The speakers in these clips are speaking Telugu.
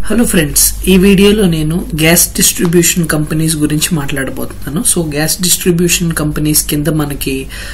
హలో ఫ్రెండ్స్ ఈ వీడియోలో నేను గ్యాస్ డిస్ట్రిబ్యూషన్ కంపెనీస్ గురించి మాట్లాడబోతున్నాను సో గ్యాస్ డిస్ట్రిబ్యూషన్ కంపెనీస్ కింద మనకి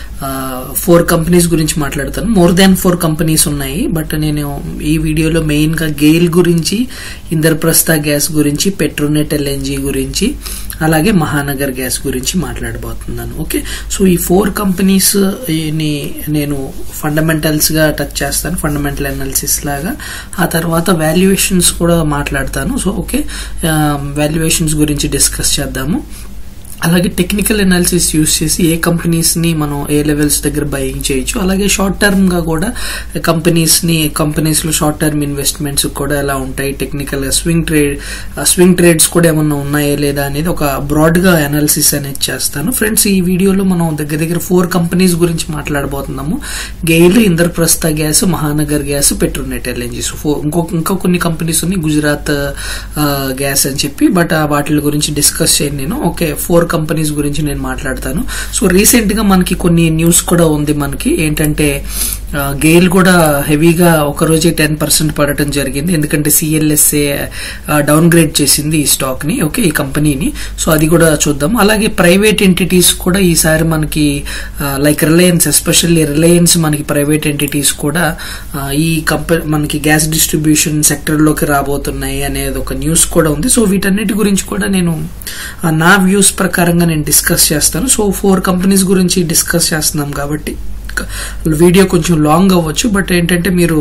ఫోర్ కంపెనీస్ గురించి మాట్లాడతాను మోర్ దాన్ ఫోర్ కంపెనీస్ ఉన్నాయి బట్ నేను ఈ వీడియోలో మెయిన్ గా గెయిల్ గురించి ఇంద్రప్రస్థ గ్యాస్ గురించి పెట్రోనెట్ ఎల్ఎన్జీ గురించి అలాగే మహానగర్ గ్యాస్ గురించి మాట్లాడబోతున్నాను ఓకే సో ఈ ఫోర్ కంపెనీస్ ని నేను ఫండమెంటల్స్ గా టచ్ చేస్తాను ఫండమెంటల్ అనాలిసిస్ లాగా ఆ తర్వాత వాల్యుయేషన్స్ కూడా మాట్లాడతాను సో ఓకే వాల్యుయేషన్స్ గురించి డిస్కస్ చేద్దాము అలాగే టెక్నికల్ అనాలిసిస్ యూస్ చేసి ఏ కంపెనీస్ ని మనం ఏ లెవెల్స్ దగ్గర బయింగ్ చేయొచ్చు అలాగే షార్ట్ టర్మ్ గా కూడా కంపెనీస్ ని కంపెనీస్ లో షార్ట్ టర్మ్ ఇన్వెస్ట్మెంట్స్ కూడా ఎలా ఉంటాయి టెక్నికల్ గా స్వింగ్ ట్రేడ్ స్వింగ్ ట్రేడ్స్ కూడా ఏమన్నా ఉన్నాయా లేదా అనేది ఒక బ్రాడ్ గా అనాలిసిస్ అనేది చేస్తాను ఫ్రెండ్స్ ఈ వీడియోలో మనం దగ్గర దగ్గర ఫోర్ కంపెనీస్ గురించి మాట్లాడబోతున్నాము GAIL Indraprastha gas Mahanagar gas Petronet LNG so ఇంకో ఇంకా కొన్ని కంపెనీస్ ఉన్నాయి గుజరాత్ గ్యాస్ అని చెప్పి బట్ వాటి గురించి డిస్కస్ చేయను నేను ఓకే ఫోర్ కంపెనీస్ గురించి నేను మాట్లాడతాను సో రీసెంట్ గా మనకి కొన్ని న్యూస్ కూడా ఉంది మనకి ఏంటంటే గెయిల్ కూడా హెవీగా ఒక రోజే టెన్ పర్సెంట్ పడటం జరిగింది ఎందుకంటే సిఎల్ఎస్ఏ డౌన్ గ్రేడ్ చేసింది ఈ స్టాక్ ని ఓకే ఈ కంపెనీని సో అది కూడా చూద్దాం అలాగే ప్రైవేట్ ఎంటిటీస్ కూడా ఈసారి మనకి లైక్ రిలయన్స్ ఎస్పెషల్లీ రిలయన్స్ మనకి ప్రైవేట్ ఎంటిటీస్ కూడా ఈ కంపెనీ మనకి గ్యాస్ డిస్ట్రిబ్యూషన్ సెక్టర్ లోకి రాబోతున్నాయి అనేది ఒక న్యూస్ కూడా ఉంది సో వీటన్నిటి గురించి కూడా నేను నా వ్యూస్ ప్రకారంగా నేను డిస్కస్ చేస్తాను సో ఫోర్ కంపెనీస్ గురించి డిస్కస్ చేస్తున్నాం కాబట్టి వీడియో కొంచెం లాంగ్ అవ్వచ్చు బట్ ఏంటంటే మీరు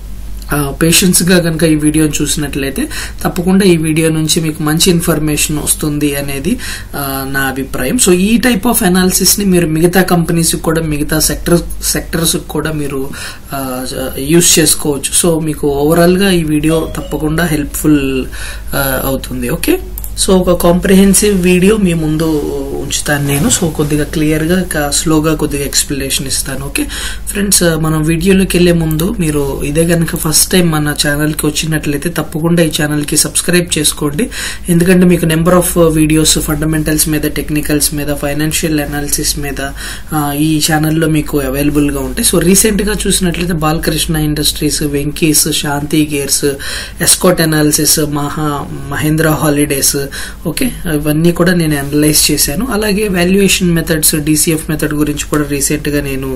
పేషెన్స్ గా కనుక ఈ వీడియోని చూసినట్లయితే తప్పకుండా ఈ వీడియో నుంచి మీకు మంచి ఇన్ఫర్మేషన్ వస్తుంది అనేది నా అభిప్రాయం సో ఈ టైప్ ఆఫ్ అనాలిసిస్ ని మీరు మిగతా కంపెనీస్ కూడా మిగతా సెక్టర్ సెక్టర్స్ కూడా మీరు యూస్ చేసుకోవచ్చు సో మీకు ఓవరాల్ గా ఈ వీడియో తప్పకుండా హెల్ప్ఫుల్ అవుతుంది ఓకే సో ఒక కాంప్రిహెన్సివ్ వీడియో మీ ముందు ఉంచుతాను నేను సో కొద్దిగా క్లియర్ గా స్లోగా కొద్దిగా ఎక్స్ప్లెనేషన్ ఇస్తాను ఓకే ఫ్రెండ్స్ మనం వీడియోలోకి వెళ్లే ముందు మీరు ఇదే కనుక ఫస్ట్ టైం మన ఛానల్ కి వచ్చినట్లయితే తప్పకుండా ఈ ఛానల్ కి సబ్స్క్రైబ్ చేసుకోండి ఎందుకంటే మీకు నెంబర్ ఆఫ్ వీడియోస్ ఫండమెంటల్స్ మీద టెక్నికల్స్ మీద ఫైనాన్షియల్ అనాలిసిస్ మీద ఈ ఛానల్లో మీకు అవైలబుల్ గా ఉంటాయి సో రీసెంట్ గా చూసినట్లయితే Balakrishna industries Venky's Shanti gears Escorts analysis Maha Mahindra holidays okay ఇవన్నీ కూడా నేను అనలైజ్ చేశాను అలాగే వాల్యుయేషన్ మెథడ్స్ డిసిఎఫ్ మెథడ్ గురించి కూడా రీసెంట్ గా నేను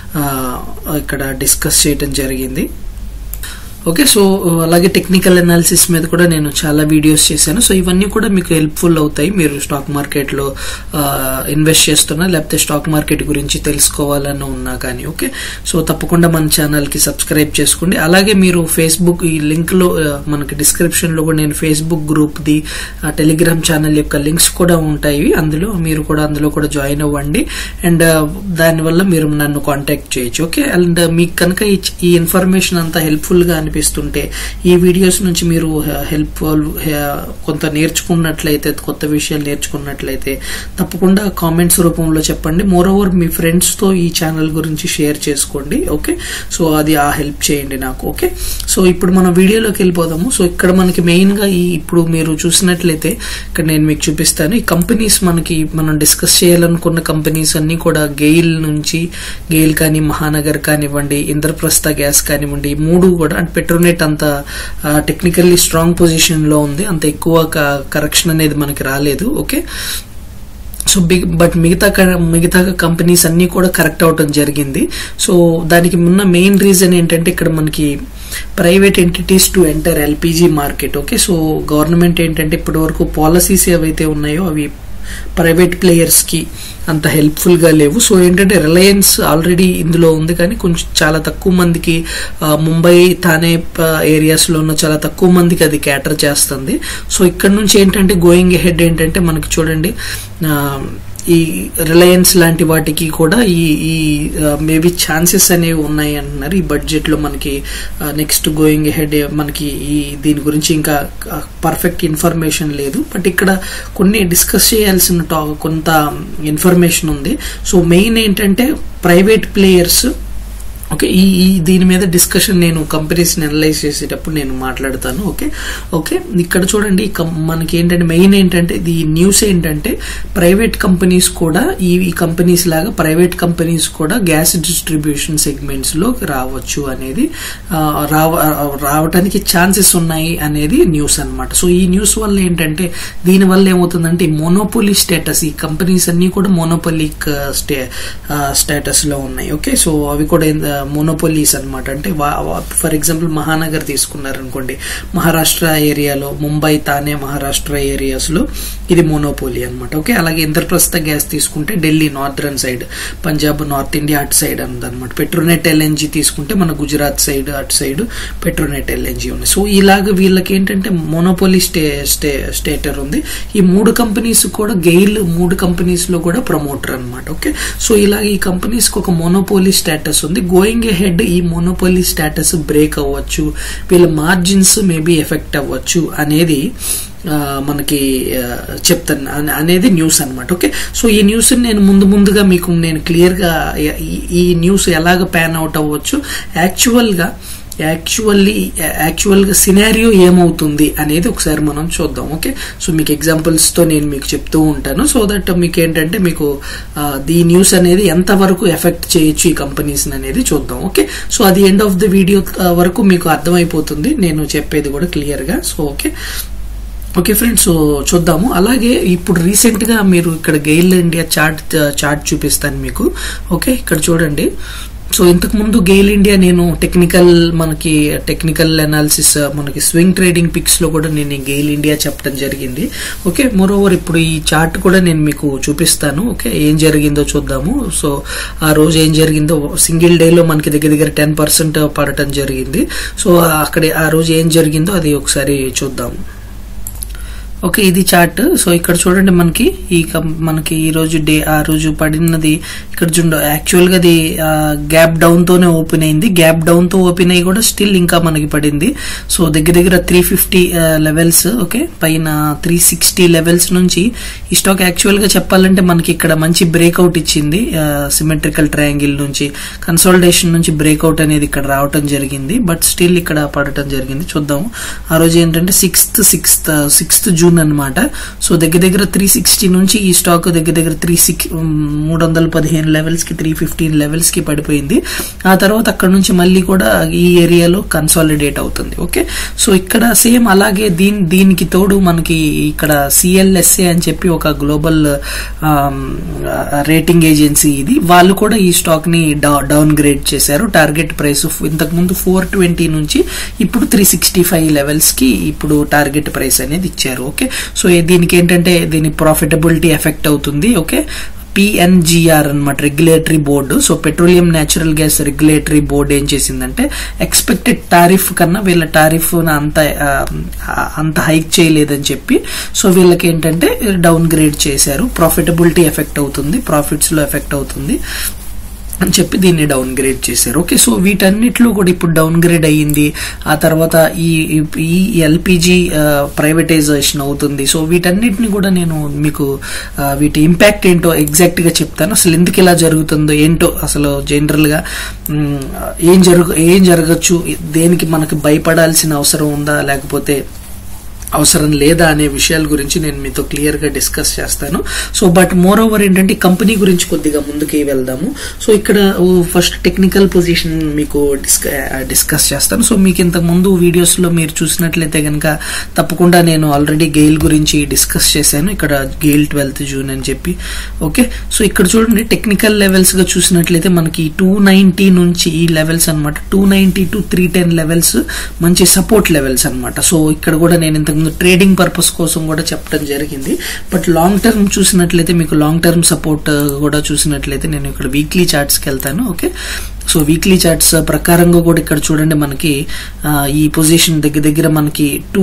ఇక్కడ డిస్కస్ చేయడం జరిగింది ఓకే సో అలాగే టెక్నికల్ అనాలిసిస్ మీద కూడా నేను చాలా వీడియోస్ చేశాను సో ఇవన్నీ కూడా మీకు హెల్ప్ఫుల్ అవుతాయి మీరు స్టాక్ మార్కెట్ లో ఇన్వెస్ట్ చేస్తున్నా లేకపోతే స్టాక్ మార్కెట్ గురించి తెలుసుకోవాలని ఉన్నా కానీ ఓకే సో తప్పకుండా మన ఛానల్ కి సబ్స్క్రైబ్ చేసుకోండి అలాగే మీరు ఫేస్బుక్ ఈ లింక్ లో మనకి డిస్క్రిప్షన్ లో కూడా నేను Facebook group the Telegram channel యొక్క లింక్స్ కూడా ఉంటాయి అందులో మీరు కూడా అందులో కూడా జాయిన్ అవ్వండి అండ్ దానివల్ల మీరు నన్ను కాంటాక్ట్ చేయొచ్చు ఓకే అండ్ మీకు కనుక ఈ ఇన్ఫర్మేషన్ అంతా హెల్ప్ఫుల్ గా అనిపిస్తుంటే ఈ వీడియోస్ నుంచి మీరు హెల్ప్ఫుల్ కొంత నేర్చుకున్నట్లయితే కొత్త విషయాలు నేర్చుకున్నట్లయితే తప్పకుండా కామెంట్స్ రూపంలో చెప్పండి మోర్ ఓవర్ మీ ఫ్రెండ్స్ తో ఈ ఛానల్ గురించి షేర్ చేసుకోండి ఓకే సో అది ఆ హెల్ప్ చేయండి నాకు ఓకే సో ఇప్పుడు మనం వీడియోలోకి వెళ్ళిపోదాము సో ఇక్కడ మనకి మెయిన్ గా ఈ ఇప్పుడు మీరు చూసినట్లయితే ఇక్కడ నేను మీకు చూపిస్తాను ఈ కంపెనీస్ మనకి మనం డిస్కస్ చేయాలనుకున్న కంపెనీస్ అన్ని కూడా గెయిల్ నుంచి గెయిల్ కానీ మహానగర్ కానివ్వండి ఇంద్రప్రస్థ గ్యాస్ కానివ్వండి ఈ మూడు కూడా అంటే పెట్రోనెట్ అంత టెక్నికల్లీ స్ట్రాంగ్ పొజిషన్ లో ఉంది అంత ఎక్కువ కరెక్షన్ అనేది మనకి రాలేదు ఓకే సో బిగ్ బట్ మిగతా మిగతా కంపెనీస్ అన్ని కూడా కరెక్ట్ అవటం జరిగింది సో దానికి ఉన్న మెయిన్ రీజన్ ఏంటంటే ఇక్కడ మనకి private entities to enter LPG market okay so government ఏంటంటే ఇప్పటి వరకు పాలసీస్ ఏవైతే ఉన్నాయో అవి ప్రైవేట్ ప్లేయర్స్ కి అంత హెల్ప్ఫుల్ గా లేవు సో ఏంటంటే రిలయన్స్ ఆల్రెడీ ఇందులో ఉంది కానీ కొంచెం చాలా తక్కువ మందికి ముంబై థానే ఏరియాస్ లో ఉన్న చాలా తక్కువ మందికి అది క్యాటర్ చేస్తుంది సో ఇక్కడ నుంచి ఏంటంటే గోయింగ్ హెడ్ ఏంటంటే మనకి చూడండి ఈ రిలయన్స్ లాంటి వాటికి కూడా ఈ ఈ మేబీ ఛాన్సెస్ అనేవి ఉన్నాయి అంటున్నారు ఈ బడ్జెట్ లో మనకి నెక్స్ట్ గోయింగ్ హెడ్ మనకి ఈ దీని గురించి ఇంకా పర్ఫెక్ట్ ఇన్ఫర్మేషన్ లేదు బట్ ఇక్కడ కొన్ని డిస్కస్ చేయాల్సిన కొంత ఇన్ఫర్మేషన్ ఉంది సో మెయిన్ ఏంటంటే ప్రైవేట్ ప్లేయర్స్ ఓకే ఈ ఈ దీని మీద డిస్కషన్ నేను కంపెనీస్ అనలైజ్ చేసేటప్పుడు నేను మాట్లాడతాను ఓకే ఓకే ఇక్కడ చూడండి ఈ కం- మనకి ఏంటంటే మెయిన్ ఏంటంటే ఈ న్యూస్ ఏంటంటే ప్రైవేట్ కంపెనీస్ కూడా ఈ ఈ కంపెనీస్ లాగా ప్రైవేట్ కంపెనీస్ కూడా గ్యాస్ డిస్ట్రిబ్యూషన్ సెగ్మెంట్స్ లో రావచ్చు అనేది ఆ, రావ రావటానికి ఛాన్సెస్ ఉన్నాయి అనేది న్యూస్ అన్నమాట సో ఈ న్యూస్ వల్ల ఏంటంటే దీని వల్ల ఏమవుతుందంటే ఈ మోనోపోలీ స్టేటస్ ఈ కంపెనీస్ అన్ని కూడా మోనోపోలిక్ స్టే స్టేటస్ లో ఉన్నాయి ఓకే సో అవి కూడా మోనోపోలీస్ అన్నమాట అంటే ఫర్ ఎగ్జాంపుల్ మహానగర్ తీసుకున్నారనుకోండి మహారాష్ట్ర ఏరియాలో ముంబై తానే మహారాష్ట్ర ఏరియాస్ లో ఇది మోనోపోలీ అన్నమాట ఓకే అలాగే ఇంద్రప్రస్థ గ్యాస్ తీసుకుంటే Delhi northern side Punjab north India అటు సైడ్ అనమాట పెట్రోనెట్ ఎల్ఎన్జీ తీసుకుంటే మన గుజరాత్ సైడ్ అటు సైడ్ పెట్రోనెట్ ఎల్ఎన్జీ ఉంది సో ఇలాగ వీళ్ళకి ఏంటంటే మోనోపోలీ స్టే స్టే స్టేటర్ ఉంది ఈ మూడు కంపెనీస్ కూడా గెయిల్ మూడు కంపెనీస్ లో కూడా ప్రమోటర్ అన్నమాట ఓకే సో ఇలా ఈ కంపెనీస్ కి ఒక మోనోపోలీ స్టేటస్ ఉంది గోయింగ్ హెడ్ ఈ మోనోపోలీ స్టేటస్ బ్రేక్ అవ్వచ్చు వీళ్ళ మార్జిన్స్ మేబీ ఎఫెక్ట్ అవ్వచ్చు అనేది ఆ, మనకి ఆ, చెప్తాను అనే- అనేది న్యూస్ అన్నమాట ఓకే సో ఈ న్యూస్ నేను ముందు ముందుగా మీకు నేను క్లియర్ గా ఈ- ఈ న్యూస్ ఎలాగ ప్యాన్ అవుట్ అవ్వచ్చు యాక్చువల్ గా యాక్చువల్లీ యాక్చువల్ గా సినారియో ఏమవుతుంది అనేది ఒకసారి మనం చూద్దాం ఓకే సో మీకు ఎగ్జాంపుల్స్ తో నేను మీకు చెప్తూ ఉంటాను సో దట్ మీకు ఏంటంటే మీకు ఆ, ఈ న్యూస్ అనేది ఎంత వరకు ఎఫెక్ట్ చేయొచ్చు ఈ కంపెనీస్ అనేది చూద్దాం ఓకే సో అది ఎండ్ ఆఫ్ ద వీడియో వరకు మీకు అర్థమైపోతుంది నేను చెప్పేది కూడా క్లియర్ గా so okay okay friends so చూద్దాము అలాగే ఇప్పుడు రీసెంట్ గా మీరు ఇక్కడ గెయిల్ ఇండియా చార్ట్ చార్ట్ చూపిస్తాను మీకు ఓకే ఇక్కడ చూడండి సో ఇంతకు ముందు గెయిల్ ఇండియా నేను టెక్నికల్ మనకి టెక్నికల్ అనాలిసిస్ మనకి స్వింగ్ ట్రేడింగ్ పిక్స్ లో కూడా నేను గెయిల్ ఇండియా చెప్పడం జరిగింది ఓకే మోర్ ఓవర్ ఇప్పుడు ఈ చార్ట్ కూడా నేను మీకు చూపిస్తాను ఓకే ఏం జరిగిందో చూద్దాము సో ఆ రోజు ఏం జరిగిందో సింగిల్ డే లో మనకి దగ్గర దగ్గర టెన్ పర్సెంట్ పడటం జరిగింది సో అక్కడ ఆ రోజు ఏం జరిగిందో అది ఒకసారి చూద్దాము ఓకే ఇది చార్ట్ సో ఇక్కడ చూడండి మనకి ఈ కం- మనకి ఈ రోజు డే ఆ రోజు పడినది ఇక్కడ చూడండి యాక్చువల్ గా అది గ్యాప్ డౌన్ తోనే ఓపెన్ అయింది గ్యాప్ డౌన్ తో ఓపెన్ అయ్యి కూడా స్టిల్ ఇంకా మనకి పడింది సో దగ్గర దగ్గర త్రీ ఫిఫ్టీ లెవెల్స్ ఓకే పైన త్రీ సిక్స్టీ లెవెల్స్ నుంచి ఈ స్టాక్ యాక్చువల్ గా చెప్పాలంటే మనకి ఇక్కడ మంచి బ్రేక్అవుట్ ఇచ్చింది సిమెట్రికల్ ట్రయాంగిల్ నుంచి కన్సాలిడేషన్ నుంచి బ్రేక్అవుట్ అనేది ఇక్కడ రావటం జరిగింది బట్ స్టిల్ ఇక్కడ పడటం జరిగింది చూద్దాము ఆ రోజు ఏంటంటే సిక్స్త్ సిక్స్త్ సిక్స్త్ జూన్ అన్నమాట సో దగ్గర దగ్గర త్రీ సిక్స్టీ నుంచి ఈ స్టాక్ దగ్గర దగ్గర త్రీ సిక్స్ మూడు వందల పదిహేను లెవెల్స్ కి త్రీ ఫిఫ్టీన్ లెవెల్స్ కి పడిపోయింది ఆ తర్వాత అక్కడ నుంచి మళ్ళీ కూడా ఈ ఏరియాలో కన్సాలిడేట్ అవుతుంది ఓకే సో ఇక్కడ సేమ్ అలాగే దీని దీనికి తోడు మనకి ఇక్కడ సిఎల్ఎస్ఏ అని చెప్పి ఒక గ్లోబల్ రేటింగ్ ఏజెన్సీ ఇది వాళ్ళు కూడా ఈ స్టాక్ ని డౌన్ గ్రేడ్ చేశారు టార్గెట్ ప్రైస్ ఇంతకు ముందు ఫోర్ ట్వంటీ నుంచి ఇప్పుడు త్రీ సిక్స్టీ ఫైవ్ లెవెల్స్ కి ఇప్పుడు టార్గెట్ ప్రైస్ అనేది ఇచ్చారు ఓకే సో ఏ- దీనికి ఏంటంటే దీని ప్రాఫిటబిలిటీ ఎఫెక్ట్ అవుతుంది ఓకే పిఎన్జిఆర్ అన్నమాట regulatory board so petroleum natural gas regulatory board ఏం చేసిందంటే ఎక్స్పెక్టెడ్ టారిఫ్ కన్నా వీళ్ళ టారిఫ్ అంత ఆ, అంత హైక్ చేయలేదని చెప్పి సో వీళ్ళకి ఏంటంటే డౌన్ గ్రేడ్ చేశారు ప్రాఫిటబిలిటీ ఎఫెక్ట్ అవుతుంది ప్రాఫిట్స్ లో ఎఫెక్ట్ అవుతుంది అని చెప్పి దీన్ని డౌన్ గ్రేడ్ చేశారు ఓకే సో వీటన్నిటిలో కూడా ఇప్పుడు డౌన్ గ్రేడ్ అయ్యింది ఆ తర్వాత ఈ ఈ ఎల్పిజి ప్రైవేటైజేషన్ అవుతుంది సో వీటన్నిటిని కూడా నేను మీకు ఆ, వీటి ఇంపాక్ట్ ఏంటో ఎగ్జాక్ట్ గా చెప్తాను అసలు ఎందుకు ఇలా జరుగుతుందో ఏంటో అసలు జనరల్ గా మ్, ఏం జరుగు ఏం జరగచ్చు దేనికి మనకు భయపడాల్సిన అవసరం ఉందా లేకపోతే అవసరం లేదా అనే విషయాల గురించి నేను మీతో క్లియర్ గా డిస్కస్ చేస్తాను సో బట్ మోర్ ఓవర్ ఏంటంటే కంపెనీ గురించి కొద్దిగా ముందుకి వెళ్దాము సో ఇక్కడ ఫస్ట్ టెక్నికల్ పొజిషన్ మీకు డిస్కస్ చేస్తాను సో మీకు ఇంతకు ముందు వీడియోస్ లో మీరు చూసినట్లయితే కనుక తప్పకుండా నేను ఆల్రెడీ గెయిల్ గురించి డిస్కస్ చేశాను ఇక్కడ గెయిల్ ట్వెల్త్ జూన్ అని చెప్పి ఓకే సో ఇక్కడ చూడండి టెక్నికల్ లెవెల్స్ గా చూసినట్లయితే మనకి టూ నైన్టీ నుంచి ఈ లెవెల్స్ అన్నమాట two ninety to three ten levels మంచి సపోర్ట్ లెవెల్స్ అన్నమాట సో ఇక్కడ కూడా నేను ఇంతకుముందు ట్రేడింగ్ పర్పస్ కోసం కూడా చెప్పడం జరిగింది బట్ లాంగ్ టర్మ్ చూసినట్లయితే మీకు లాంగ్ టర్మ్ సపోర్ట్ కూడా చూసినట్లయితే నేను ఇక్కడ వీక్లీ చార్ట్స్కి వెళ్తాను ఓకే సో వీక్లీ చార్ట్స్ ప్రకారంగా కూడా ఇక్కడ చూడండి మనకి ఆ, ఈ పొజిషన్ దగ్గర దగ్గర మనకి two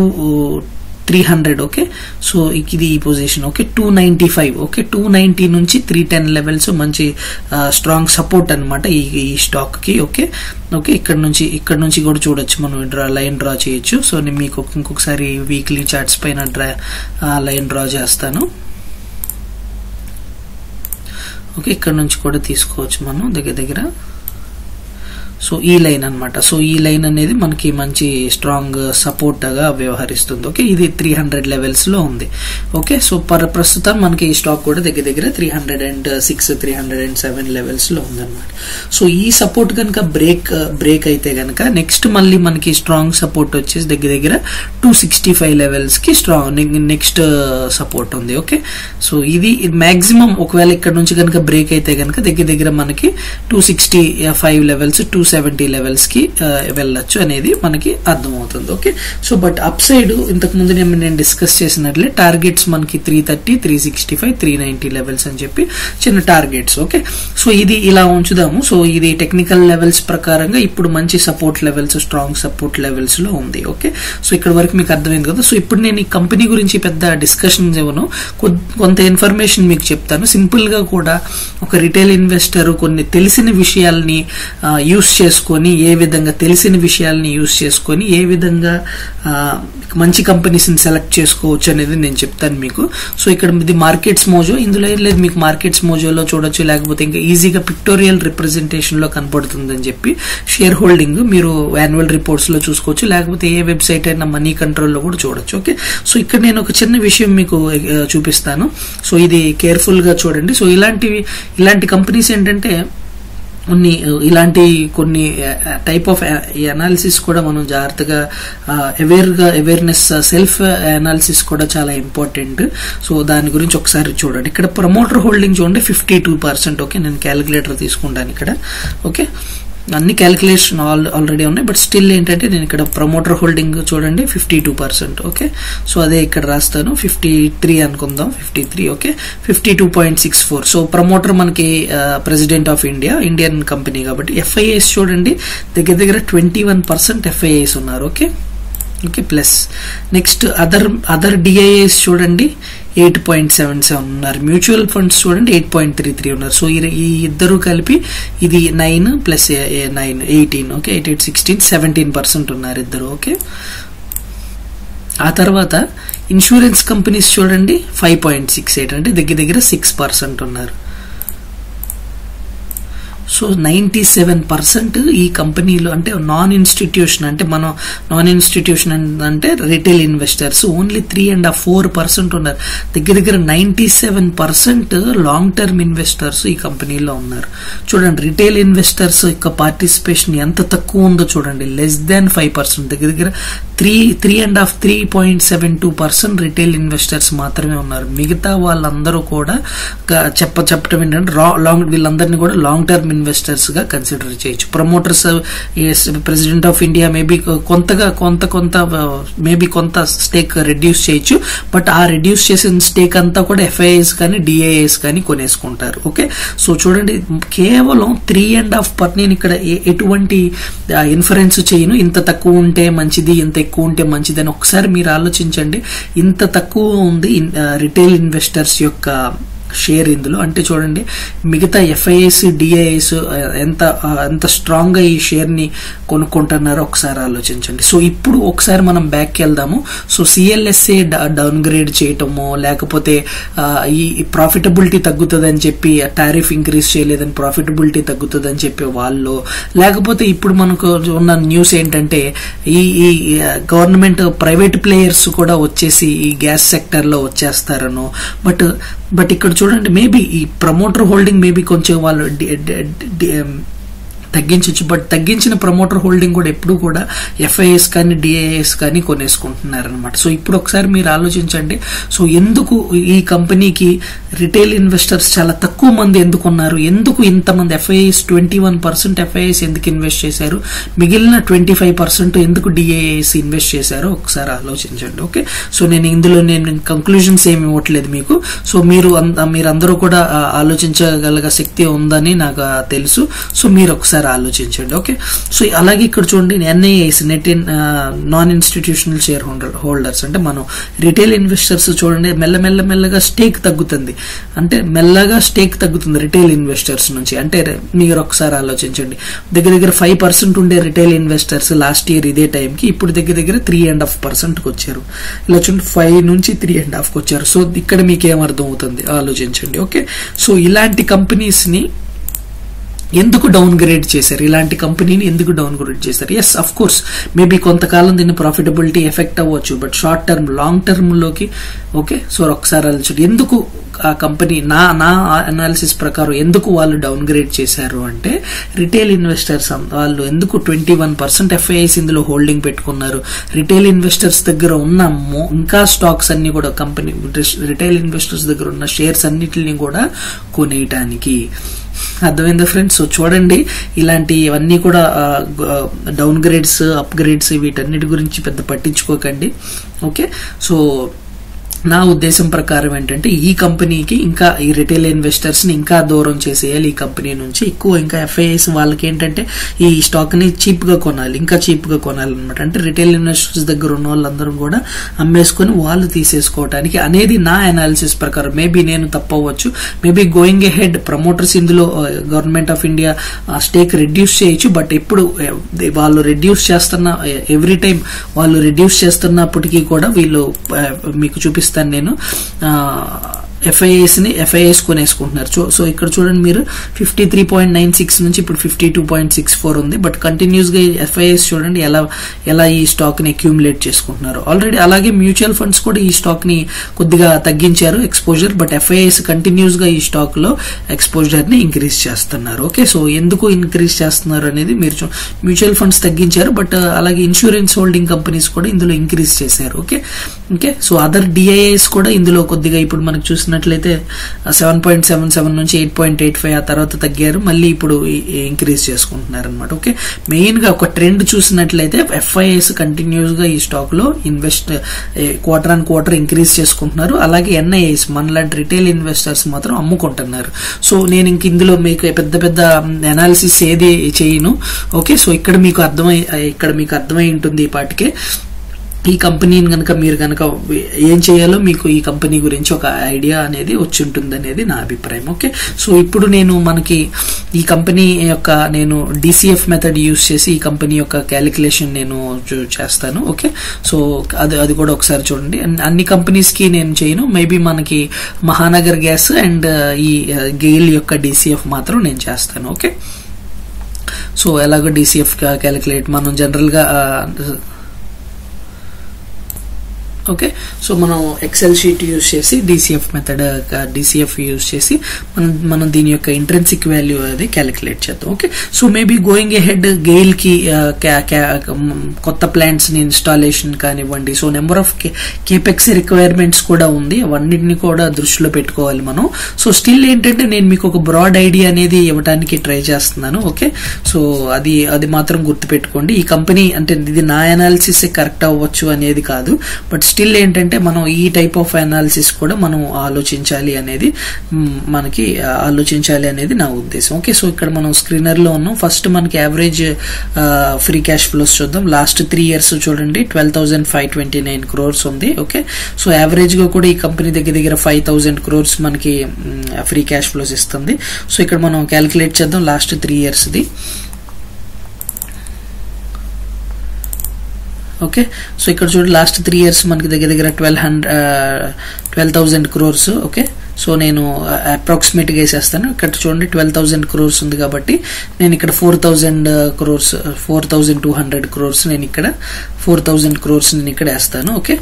three hundred okay so ఇది ఈ position okay two ninety five okay two ninety నుంచి త్రీ టెన్ లెవెల్స్ మంచి స్ట్రాంగ్ సపోర్ట్ అనమాట ఈ ఈ స్టాక్ కి ఓకే ఓకే ఇక్కడ నుంచి ఇక్కడ నుంచి కూడా చూడొచ్చు మనం డ్రా లైన్ డ్రా చేయొచ్చు సో నేను మీకు ఒక- ఇంకొకసారి వీక్లీ చార్ట్స్ పైన డ్రా లైన్ డ్రా చేస్తాను ఓకే ఇక్కడ నుంచి కూడా తీసుకోవచ్చు మనం దగ్గర దగ్గర సో ఈ లైన్ అన్నమాట సో ఈ లైన్ అనేది మనకి మంచి స్ట్రాంగ్ సపోర్ట్ గా వ్యవహరిస్తుంది ఓకే ఇది త్రీ హండ్రెడ్ లెవెల్స్ లో ఉంది ఓకే సో పర్ ప్రస్తుతం మనకి ఈ స్టాక్ కూడా దగ్గర దగ్గర three hundred and six three hundred and seven levels లో ఉందన్నమాట సో ఈ సపోర్ట్ కనుక బ్రేక్ బ్రేక్ అయితే కనుక నెక్స్ట్ మళ్ళీ మనకి స్ట్రాంగ్ సపోర్ట్ వచ్చేసి దగ్గర దగ్గర టూ సిక్స్టీ ఫైవ్ లెవెల్స్ కి స్ట్రాంగ్ నెక్స్ట్ సపోర్ట్ ఉంది ఓకే సో ఇది మాక్సిమం ఒకవేళ ఇక్కడ నుంచి కనుక బ్రేక్ అయితే కనుక దగ్గర దగ్గర మనకి two sixty five levels two seventy levels కి ఆ, వెళ్ళొచ్చు అనేది మనకి అర్థమవుతుంది okay so but upside ఇంతకు ముందు నేను నేను డిస్కస్ చేసినట్లే టార్గెట్స్ మనకి three thirty three sixty five three ninety levels అని చెప్పి చిన్న టార్గెట్స్ ఓకే సో ఇది ఇలా ఉంచుదాము సో ఇది టెక్నికల్ లెవెల్స్ ప్రకారంగా ఇప్పుడు మంచి support levels strong support levels లో ఉంది ఓకే సో ఇక్కడ వరకు మీకు అర్థమైంది కదా సో ఇప్పుడు నేను ఈ కంపెనీ గురించి పెద్ద డిస్కషన్ ఇవ్వను కొ- కొంత ఇన్ఫర్మేషన్ మీకు చెప్తాను సింపుల్ గా కూడా ఒక రిటైల్ ఇన్వెస్టర్ కొన్ని తెలిసిన విషయాల్ని యూస్ చేసుకొని ఏ విధంగా తెలిసిన విషయాల్ని యూస్ చేసుకొని ఏ విధంగా ఆ, మంచి కంపెనీస్ ని సెలెక్ట్ చేసుకోవచ్చు అనేది నేను చెప్తాను మీకు సో ఇక్కడ ఇది మార్కెట్స్ మోజో ఇందులో ఏం లేదు మీకు మార్కెట్స్ మోజోలో చూడొచ్చు లేకపోతే ఇంకా ఈజీగా పిక్టోరియల్ రిప్రజెంటేషన్ లో కనపడుతుందని చెప్పి షేర్ హోల్డింగ్ మీరు యాన్యువల్ రిపోర్ట్స్ లో చూసుకోవచ్చు లేకపోతే ఏ వెబ్సైట్ అయినా మనీ కంట్రోల్ లో కూడా చూడొచ్చు ఓకే సో ఇక్కడ నేను ఒక చిన్న విషయం మీకు ఆ, చూపిస్తాను సో ఇది కేర్ఫుల్ గా చూడండి సో ఇలాంటివి ఇలాంటి కంపెనీస్ ఏంటంటే కొన్ని ఇలాంటి కొన్ని టైప్ ఆఫ్ అనాలిసిస్ కూడా మనం జాగ్రత్తగా అవేర్ గా అవేర్నెస్ సెల్ఫ్ అనాలిసిస్ కూడా చాలా ఇంపార్టెంట్ సో దాని గురించి ఒకసారి చూడండి ఇక్కడ ప్రమోటర్ హోల్డింగ్ చూడండి ఫిఫ్టీ టూ పర్సెంట్ ఓకే నేను క్యాలిక్యులేటర్ తీసుకుంటాను ఇక్కడ ఓకే అన్ని క్యాలిక్యులేషన్ ఆల్ ఆల్రెడీ ఉన్నాయి బట్ స్టిల్ ఏంటంటే నేను ఇక్కడ ప్రమోటర్ హోల్డింగ్ చూడండి fifty two percent okay so అదే ఇక్కడ రాస్తాను ఫిఫ్టీ త్రీ అనుకుందాం fifty three okay fifty two point six four so promoter మనకి president of India Indian company కాబట్టి ఎఫ్ఐఏస్ చూడండి దగ్గర దగ్గర ట్వంటీ వన్ పర్సెంట్ ఎఫ్ఐఏస్ ఉన్నారు okay okay plus next other other DIIs చూడండి ఎయిట్ పాయింట్ సెవెన్ సెవెన్ ఉన్నారు మ్యూచువల్ ఫండ్స్ చూడండి ఎయిట్ పాయింట్ త్రీ త్రీ ఉన్నారు సో ఈ- ఈ ఇద్దరు కలిపి ఇది nine plus nine eighteen okay eight eight sixteen seventeen percent ఉన్నారు ఇద్దరు ఓకే ఆ తర్వాత ఇన్సూరెన్స్ కంపెనీస్ చూడండి ఫైవ్ పాయింట్ సిక్స్ ఎయిట్ అంటే దగ్గర దగ్గర సిక్స్ పర్సెంట్ ఉన్నారు సో నైంటీ సెవెన్ పర్సెంట్ ఈ కంపెనీలో అంటే నాన్ ఇన్స్టిట్యూషన్ అంటే మనం నాన్ ఇన్స్టిట్యూషన్ అంటే retail investors only three and half four percent ఉన్నారు దగ్గర దగ్గర ninety seven percent long term investors ఈ కంపెనీలో ఉన్నారు చూడండి రిటైల్ ఇన్వెస్టర్స్ యొక్క పార్టిసిపేషన్ ఎంత తక్కువ ఉందో చూడండి లెస్ దాన్ ఫైవ్ పర్సెంట్ దగ్గర దగ్గర three three and half three point seven two percent retail investors మాత్రమే ఉన్నారు మిగతా వాళ్ళందరూ కూడా క- చెప్ప చెప్పడం ఏంటంటే రా- లాంగ్ వీళ్ళందరినీ కూడా లాంగ్ టర్మ్ ఇన్వెస్టర్స్ గా కన్సిడర్ చేయొచ్చు promoters president of India maybe కొంతగా కొంత కొంత మేబీ కొంత స్టేక్ రెడ్యూస్ చేయొచ్చు బట్ ఆ రెడ్యూస్ చేసిన స్టేక్ అంతా కూడా ఎఫ్ఐఎస్ కానీ డిఐఎస్ కానీ కొనేసుకుంటారు ఓకే సో చూడండి కేవలం త్రీ అండ్ హాఫ్ పర్ నేను ఇక్కడ ఏ- ఎటువంటి ఇన్ఫరెన్స్ చేయను ఇంత తక్కువ ఉంటే మంచిది ఇంత ఎక్కువ ఉంటే మంచిది అని ఒకసారి మీరు ఆలోచించండి ఇంత తక్కువ ఉంది రిటైల్ ఇన్వెస్టర్స్ యొక్క షేర్ ఇందులో అంటే చూడండి మిగతా ఎఫ్ఐఎస్ డిఐఎస్ ఎంత ఆ, ఎంత స్ట్రాంగ్ గా ఈ షేర్ ని కొనుక్కుంటున్నారో ఒకసారి ఆలోచించండి సో ఇప్పుడు ఒకసారి మనం బ్యాక్ వెళ్దాము సో సిఎల్ఎస్ఏ డౌన్ గ్రేడ్ చేయటము లేకపోతే ఆ, ఈ ప్రాఫిటబిలిటీ తగ్గుతుందని చెప్పి టారిఫ్ ఇంక్రీజ్ చేయలేదని ప్రాఫిటబిలిటీ తగ్గుతుందని చెప్పి వాళ్ళు లేకపోతే ఇప్పుడు మనకు ఉన్న న్యూస్ ఏంటంటే ఈ ఈ గవర్నమెంట్ ప్రైవేట్ ప్లేయర్స్ కూడా వచ్చేసి ఈ గ్యాస్ సెక్టర్ లో వచ్చేస్తారను బట్ బట్ ఇక్కడ చూడండి మేబీ ఈ ప్రమోటర్ హోల్డింగ్ మేబీ కొంచెం వాళ్ళు డి- డి- డి- తగ్గించవచ్చు బట్ తగ్గించిన ప్రమోటర్ హోల్డింగ్ కూడా ఎప్పుడు కూడా ఎఫ్ఐఎస్ కానీ డిఐఎస్ కానీ కొనేసుకుంటున్నారు అనమాట సో ఇప్పుడు ఒకసారి మీరు ఆలోచించండి సో ఎందుకు ఈ కంపెనీకి రిటైల్ ఇన్వెస్టర్స్ చాలా తక్కువ మంది ఎందుకు ఉన్నారు ఎందుకు ఇంతమంది FIIs twenty one percent FIIs ఎందుకు ఇన్వెస్ట్ చేశారు మిగిలిన ట్వంటీ ఫైవ్ పర్సెంట్ ఎందుకు డిఐఎస్ ఇన్వెస్ట్ చేశారో ఒకసారి ఆలోచించండి ఓకే సో నేను ఇందులో నేను కంక్లూజన్స్ ఏమి ఇవ్వట్లేదు మీకు సో మీరు అంద- మీరందరూ కూడా ఆ, ఆలోచించగలగ శక్తి ఉందని నాకు ఆ, తెలుసు సో మీరు ఒకసారి ఆలోచించండి ఓకే సో అలాగే ఇక్కడ చూడండి NIIs net in non institutional share holder holders అంటే మనం రిటైల్ ఇన్వెస్టర్స్ చూడండి మెల్ల మెల్ల మెల్లగా స్టేక్ తగ్గుతుంది అంటే మెల్లగా స్టేక్ తగ్గుతుంది రిటైల్ ఇన్వెస్టర్స్ నుంచి అంటే మీరు ఒకసారి ఆలోచించండి దగ్గర దగ్గర ఫైవ్ పర్సెంట్ ఉండే రిటైల్ ఇన్వెస్టర్స్ లాస్ట్ ఇయర్ ఇదే టైంకి ఇప్పుడు దగ్గర దగ్గర త్రీ అండ్ హాఫ్ పర్సెంట్కి వచ్చారు ఇలా చూడండి ఫైవ్ నుంచి త్రీ అండ్ హాఫ్కి వచ్చారు సో ఇక్కడ మీకు ఏమర్థం అవుతుంది ఆలోచించండి ఓకే సో ఇలాంటి కంపెనీస్ ని ఎందుకు డౌన్ గ్రేడ్ చేశారు ఇలాంటి కంపెనీని ఎందుకు డౌన్ గ్రేడ్ చేశారు ఎస్ అఫ్ కోర్స్ మేబీ కొంతకాలం దీని ప్రాఫిటబిలిటీ ఎఫెక్ట్ అవ్వచ్చు but short term long term లోకి ఓకే సో ఒకసారి ఆలోచించండి ఎందుకు ఆ కంపెనీ నా నా అనాలిసిస్ ప్రకారం ఎందుకు వాళ్ళు డౌన్ గ్రేడ్ చేశారు అంటే రిటైల్ ఇన్వెస్టర్స్ వాళ్ళు ఎందుకు ట్వంటీ వన్ పర్సెంట్ ఎఫ్ఐఐస్ ఇందులో హోల్డింగ్ పెట్టుకున్నారు రిటైల్ ఇన్వెస్టర్స్ దగ్గర ఉన్న మో- ఇంకా స్టాక్స్ అన్ని కూడా కంపెనీ రిటైల్ ఇన్వెస్టర్స్ దగ్గర ఉన్న షేర్స్ అన్నిటిని కూడా కొనేయటానికి అర్థమైందా ఫ్రెండ్స్ సో చూడండి ఇలాంటి ఇవన్నీ కూడా డౌన్ గ్రేడ్స్ అప్ గ్రేడ్స్ వీటన్నిటి గురించి పెద్ద పట్టించుకోకండి ఓకే సో నా ఉద్దేశం ప్రకారం ఏంటంటే ఈ కంపెనీకి ఇంకా ఈ రిటైల్ ఇన్వెస్టర్స్ ని ఇంకా దూరం చేసేయాలి ఈ కంపెనీ నుంచి ఎక్కువ ఇంకా ఎఫ్ఐఎస్ వాళ్ళకి ఏంటంటే ఈ స్టాక్ ని చీప్ గా కొనాలి ఇంకా చీప్ గా కొనాలి అనమాట అంటే రిటైల్ ఇన్వెస్టర్స్ దగ్గర ఉన్న వాళ్ళందరూ కూడా అమ్మేసుకొని వాళ్ళు తీసేసుకోవడానికి అనేది నా అనాలిసిస్ ప్రకారం మేబీ నేను తప్పవచ్చు maybe going a head promoters ఇందులో government of India stake reduce చేయొచ్చు బట్ ఎప్పుడు eh, వాళ్ళు రెడ్యూస్ చేస్తున్న ఎవ్రీ టైం వాళ్ళు రెడ్యూస్ చేస్తున్నప్పటికీ కూడా వీళ్ళు eh, మీకు చూపిస్తాను నేను ఎఫ్ఐఎస్ ని ఎఫ్ఐఎస్ కొనేసుకుంటున్నారు సో సో ఇక్కడ చూడండి మీరు fifty three point nine six నుంచి ఇప్పుడు fifty two point six four ఉంది బట్ కంటిన్యూస్ గా ఎఫ్ఐఎస్ చూడండి ఎలా ఎలా ఈ స్టాక్ ని అక్యూములేట్ చేసుకుంటున్నారు ఆల్రెడీ అలాగే మ్యూచువల్ ఫండ్స్ కూడా ఈ స్టాక్ ని కొద్దిగా తగ్గించారు ఎక్స్పోజర్ బట్ ఎఫ్ఐఎస్ కంటిన్యూస్ గా ఈ స్టాక్ లో ఎక్స్పోజర్ ని ఇంక్రీజ్ చేస్తున్నారు ఓకే సో ఎందుకు ఇంక్రీజ్ చేస్తున్నారు అనేది మీరు చూ- మ్యూచువల్ ఫండ్స్ తగ్గించారు బట్ అలాగే ఇన్సూరెన్స్ హోల్డింగ్ కంపెనీస్ కూడా ఇందులో ఇంక్రీజ్ చేశారు okay okay so other DIIs కూడా ఇందులో కొద్దిగా ఇప్పుడు మనకు చూసినట్లయితే సెవెన్ పాయింట్ సెవెన్ సెవెన్ నుంచి ఎయిట్ పాయింట్ ఎయిట్ ఫైవ్ ఆ తర్వాత తగ్గారు మళ్ళీ ఇప్పుడు ఇంక్రీజ్ చేసుకుంటున్నారు అనమాట ఓకే మెయిన్ గా ఒక ట్రెండ్ చూసినట్లయితే ఎఫ్ఐఎస్ కంటిన్యూస్ గా ఈ స్టాక్ లో invest quarter on quarter increase చేసుకుంటున్నారు అలాగే ఎన్ఐఎస్ మనలాంటి రిటైల్ ఇన్వెస్టర్స్ మాత్రం అమ్ముకుంటున్నారు సో నేను ఇంక ఇందులో మీకు పెద్ద పెద్ద అనాలిసిస్ ఏది చేయను ఓకే సో ఇక్కడ మీకు అర్థమై ఇక్కడ మీకు అర్థమై ఉంటుంది ఈ పాటికే ఈ కంపెనీని కనుక మీరు కనుక ఏం చేయాలో మీకు ఈ కంపెనీ గురించి ఒక ఐడియా అనేది వచ్చి ఉంటుంది అనేది నా అభిప్రాయం ఓకే సో ఇప్పుడు నేను మనకి ఈ కంపెనీ యొక్క నేను డిసిఎఫ్ మెథడ్ యూస్ చేసి ఈ కంపెనీ యొక్క క్యాలిక్యులేషన్ నేను చూ- చేస్తాను ఓకే సో అది అది కూడా ఒకసారి చూడండి అన్- అన్ని కంపెనీస్ కి నేను చేయను మేబీ మనకి మహానగర్ గ్యాస్ అండ్ ఈ గెయిల్ యొక్క డిసిఎఫ్ మాత్రం నేను చేస్తాను ఓకే సో ఎలాగో డిసిఎఫ్ క్యాలిక్యులేట్ మనం జనరల్ గా ఆ, ఓకే సో మనం ఎక్సెల్ షీట్ యూజ్ చేసి డిసిఎఫ్ మెథడ్ డిసిఎఫ్ యూజ్ చేసి మనం మనం దీని యొక్క ఇంట్రెన్సిక్ వాల్యూ అది క్యాలిక్యులేట్ చేద్దాం okay so maybe going a head GAIL కి ఆ, క్యా- క్యా- మ్, కొత్త ప్లాంట్స్ ని ఇన్స్టాలేషన్ కానివ్వండి so number of capex requirements కూడా ఉంది అవన్నిటిని కూడా దృష్టిలో పెట్టుకోవాలి మనం సో స్టిల్ ఏంటంటే నేను మీకు ఒక బ్రాడ్ ఐడియా అనేది ఇవ్వడానికి ట్రై చేస్తున్నాను ఓకే సో అది అది మాత్రం గుర్తుపెట్టుకోండి ఈ కంపెనీ అంటే ఇది నా అనాలిసిస్ కరెక్ట్ అవ్వచ్చు అనేది కాదు బట్ స్టిల్ ఏంటంటే మనం ఈ టైప్ ఆఫ్ అనాలిసిస్ కూడా మనం ఆలోచించాలి అనేది మ్, మనకి ఆ, ఆలోచించాలి అనేది నా ఉద్దేశం ఓకే సో ఇక్కడ మనం స్క్రీనర్ లో ఉన్నాం ఫస్ట్ మనకి యావరేజ్ ఫ్రీ క్యాష్ ఫ్లోస్ చూద్దాం లాస్ట్ త్రీ ఇయర్స్ చూడండి twelve thousand five twenty nine crores ఉంది ఓకే సో యావరేజ్ గా కూడా ఈ కంపెనీ దగ్గర దగ్గర ఫైవ్ థౌసండ్ క్రోర్స్ మనకి ఫ్రీ క్యాష్ ఫ్లోస్ ఇస్తుంది సో ఇక్కడ మనం క్యాలిక్యులేట్ చేద్దాం లాస్ట్ త్రీ ఇయర్స్ ది ఓకే సో ఇక్కడ చూడండి లాస్ట్ త్రీ ఇయర్స్ మనకి దగ్గర దగ్గర twelve hundred twelve thousand crores okay so నేను అప్రాక్సిమేట్ గా వేసేస్తాను ఇక్కడ చూడండి ట్వెల్వ్ థౌజండ్ క్రోర్స్ ఉంది కాబట్టి నేను ఇక్కడ four thousand crores four thousand two hundred crores నేను ఇక్కడ ఫోర్ థౌజండ్ క్రోర్స్ నేను ఇక్కడ వేస్తాను ఓకే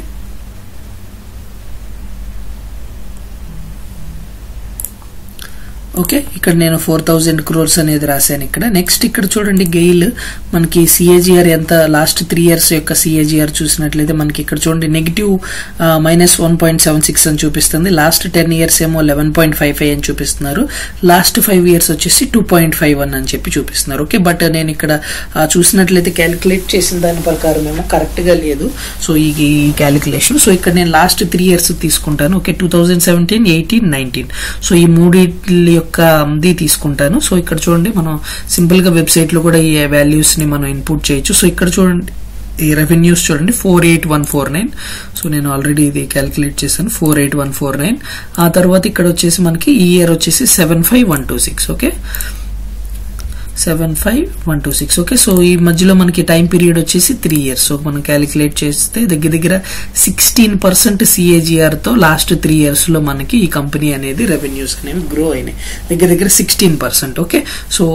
ఓకే ఇక్కడ నేను ఫోర్ థౌజండ్ క్రోర్స్ అనేది రాశాను ఇక్కడ నెక్స్ట్ ఇక్కడ చూడండి గెయిల్ మనకి సిఏజిఆర్ ఎంత లాస్ట్ త్రీ ఇయర్స్ యొక్క సిఏజిఆర్ చూసినట్లయితే మనకి ఇక్కడ చూడండి negative minus one point seven six అని చూపిస్తుంది లాస్ట్ టెన్ ఇయర్స్ ఏమో లెవెన్ పాయింట్ ఫైవ్ ఫైవ్ అని చూపిస్తున్నారు లాస్ట్ ఫైవ్ ఇయర్స్ వచ్చేసి టూ పాయింట్ ఫైవ్ వన్ అని చెప్పి చూపిస్తున్నారు ఓకే బట్ నేను ఇక్కడ ఆ, చూసినట్లయితే క్యాలిక్యులేట్ చేసిన దాని ప్రకారం ఏమో కరెక్ట్ గా లేదు సో ఈ ఈ క్యాలిక్యులేషన్ సో ఇక్కడ నేను లాస్ట్ త్రీ ఇయర్స్ తీసుకుంటాను okay two thousand seventeen eighteen nineteen so ఈ మూడింటి యొక్క ది తీసుకుంటాను సో ఇక్కడ చూడండి మనం సింపుల్ గా వెబ్సైట్ లో కూడా ఈ వాల్యూస్ ని మనం ఇన్పుట్ చేయొచ్చు సో ఇక్కడ చూడండి ఈ రెవెన్యూస్ చూడండి four eight one four nine so నేను ఆల్రెడీ ఇది క్యాలిక్యులేట్ చేశాను four eight one four nine ఆ తర్వాత ఇక్కడ వచ్చేసి మనకి ఈ ఇయర్ వచ్చేసి seven five one two six okay seven five one two six okay so ఈ మధ్యలో మనకి టైం పీరియడ్ వచ్చేసి త్రీ ఇయర్స్ సో మనం క్యాలిక్యులేట్ చేస్తే దగ్గర దగ్గర సిక్స్టీన్ పర్సెంట్ సిఏజిఆర్ తో లాస్ట్ త్రీ ఇయర్స్ లో మనకి ఈ కంపెనీ అనేది రెవెన్యూస్ అనేవి గ్రో అయినాయి దగ్గర దగ్గర sixteen percent okay so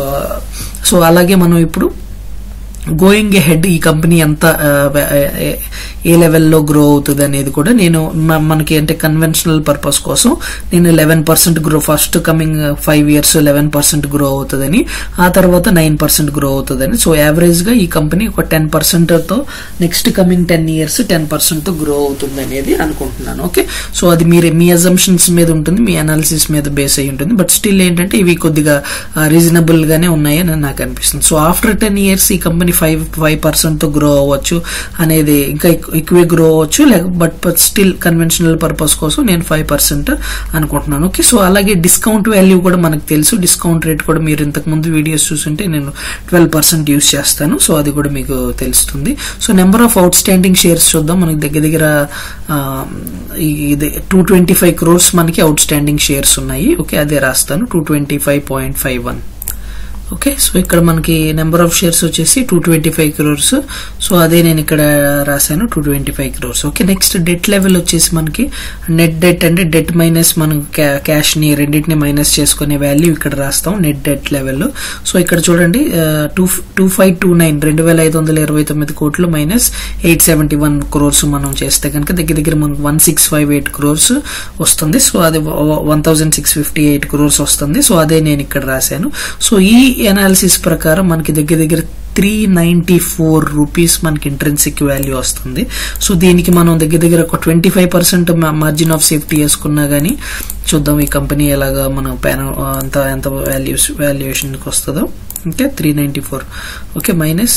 so అలాగే మనం ఇప్పుడు గోయింగ్ హెడ్ ఈ కంపెనీ ఎంత ఆ, ఏ- ఏ లెవెల్లో గ్రో అవుతుంది అనేది కూడా నేను మ- మనకి అంటే కన్వెన్షనల్ పర్పస్ కోసం నేను eleven percent grow first coming five years eleven percent grow అవుతుందని ఆ తర్వాత నైన్ పర్సెంట్ గ్రో అవుతుందని సో యావరేజ్ గా ఈ కంపెనీ ఒక టెన్ పర్సెంట్ తో next coming ten years ten percent తో గ్రో అవుతుంది అనేది అనుకుంటున్నాను ఓకే సో అది మీరు మీ అజంప్షన్స్ మీద ఉంటుంది మీ అనాలిసిస్ మీద బేస్ అయి ఉంటుంది బట్ స్టిల్ ఏంటంటే ఇవి కొద్దిగా రీజనబుల్ గానే ఉన్నాయి అని నాకు అనిపిస్తుంది సో ఆఫ్టర్ టెన్ ఇయర్స్ ఈ కంపెనీ ఫైవ్ ఫైవ్ పర్సెంట్ తో గ్రో అవ్వచ్చు అనేది ఇంకా ఎక్కు- ఎక్కువే గ్రో అవ్వచ్చు లేక బట్ స్టిల్ కన్వెన్షనల్ పర్పస్ కోసం నేను ఫైవ్ పర్సెంట్ అనుకుంటున్నాను ఓకే సో అలాగే డిస్కౌంట్ వాల్యూ కూడా మనకు తెలుసు డిస్కౌంట్ రేట్ కూడా మీరు ఇంతకు ముందు వీడియోస్ చూస్తుంటే నేను ట్వెల్వ్ పర్సెంట్ యూస్ చేస్తాను సో అది కూడా మీకు తెలుస్తుంది so number of outstanding shares చూద్దాం మనకి దగ్గర దగ్గర ఆ, ఈ- ఇది టూ ట్వంటీ ఫైవ్ క్రోర్స్ మనకి అవుట్ స్టాండింగ్ షేర్స్ ఉన్నాయి ఓకే అదే రాస్తాను two twenty five point five one okay so ఇక్కడ మనకి నెంబర్ ఆఫ్ షేర్స్ వచ్చేసి two twenty five crores so అదే నేను ఇక్కడ రాశాను two twenty five crores okay next debt level వచ్చేసి మనకి నెట్ డెట్ అంటే డెట్ మైనస్ మనం క్యాష్ ని రెండింటిని మైనస్ చేసుకునే వాల్యూ ఇక్కడ రాస్తాం నెట్ డెట్ లెవెల్ సో ఇక్కడ చూడండి two two five two nine రెండు వేల ఐదు వందల ఇరవై తొమ్మిది కోట్లు minus eight seventy one crores మనం చేస్తే కనుక దగ్గర దగ్గర మనకు one six five eight crores వస్తుంది సో అది one thousand six fifty eight crores వస్తుంది సో అదే నేను ఇక్కడ రాశాను సో ఈ అనాలిసిస్ ప్రకారం మనకి దగ్గర దగ్గర త్రీ నైన్టీ ఫోర్ రూపీస్ మనకి ఇంట్రెన్సిక్ వాల్యూ వస్తుంది సో దీనికి మనం దగ్గర దగ్గర ఒక twenty five percent margin of safety వేసుకున్నా గానీ చూద్దాం ఈ కంపెనీ ఎలాగా మన ప్యాన్ అంత ఎంత వాల్యూస్ వాల్యుయేషన్కి వస్తుందో okay three ninety four okay minus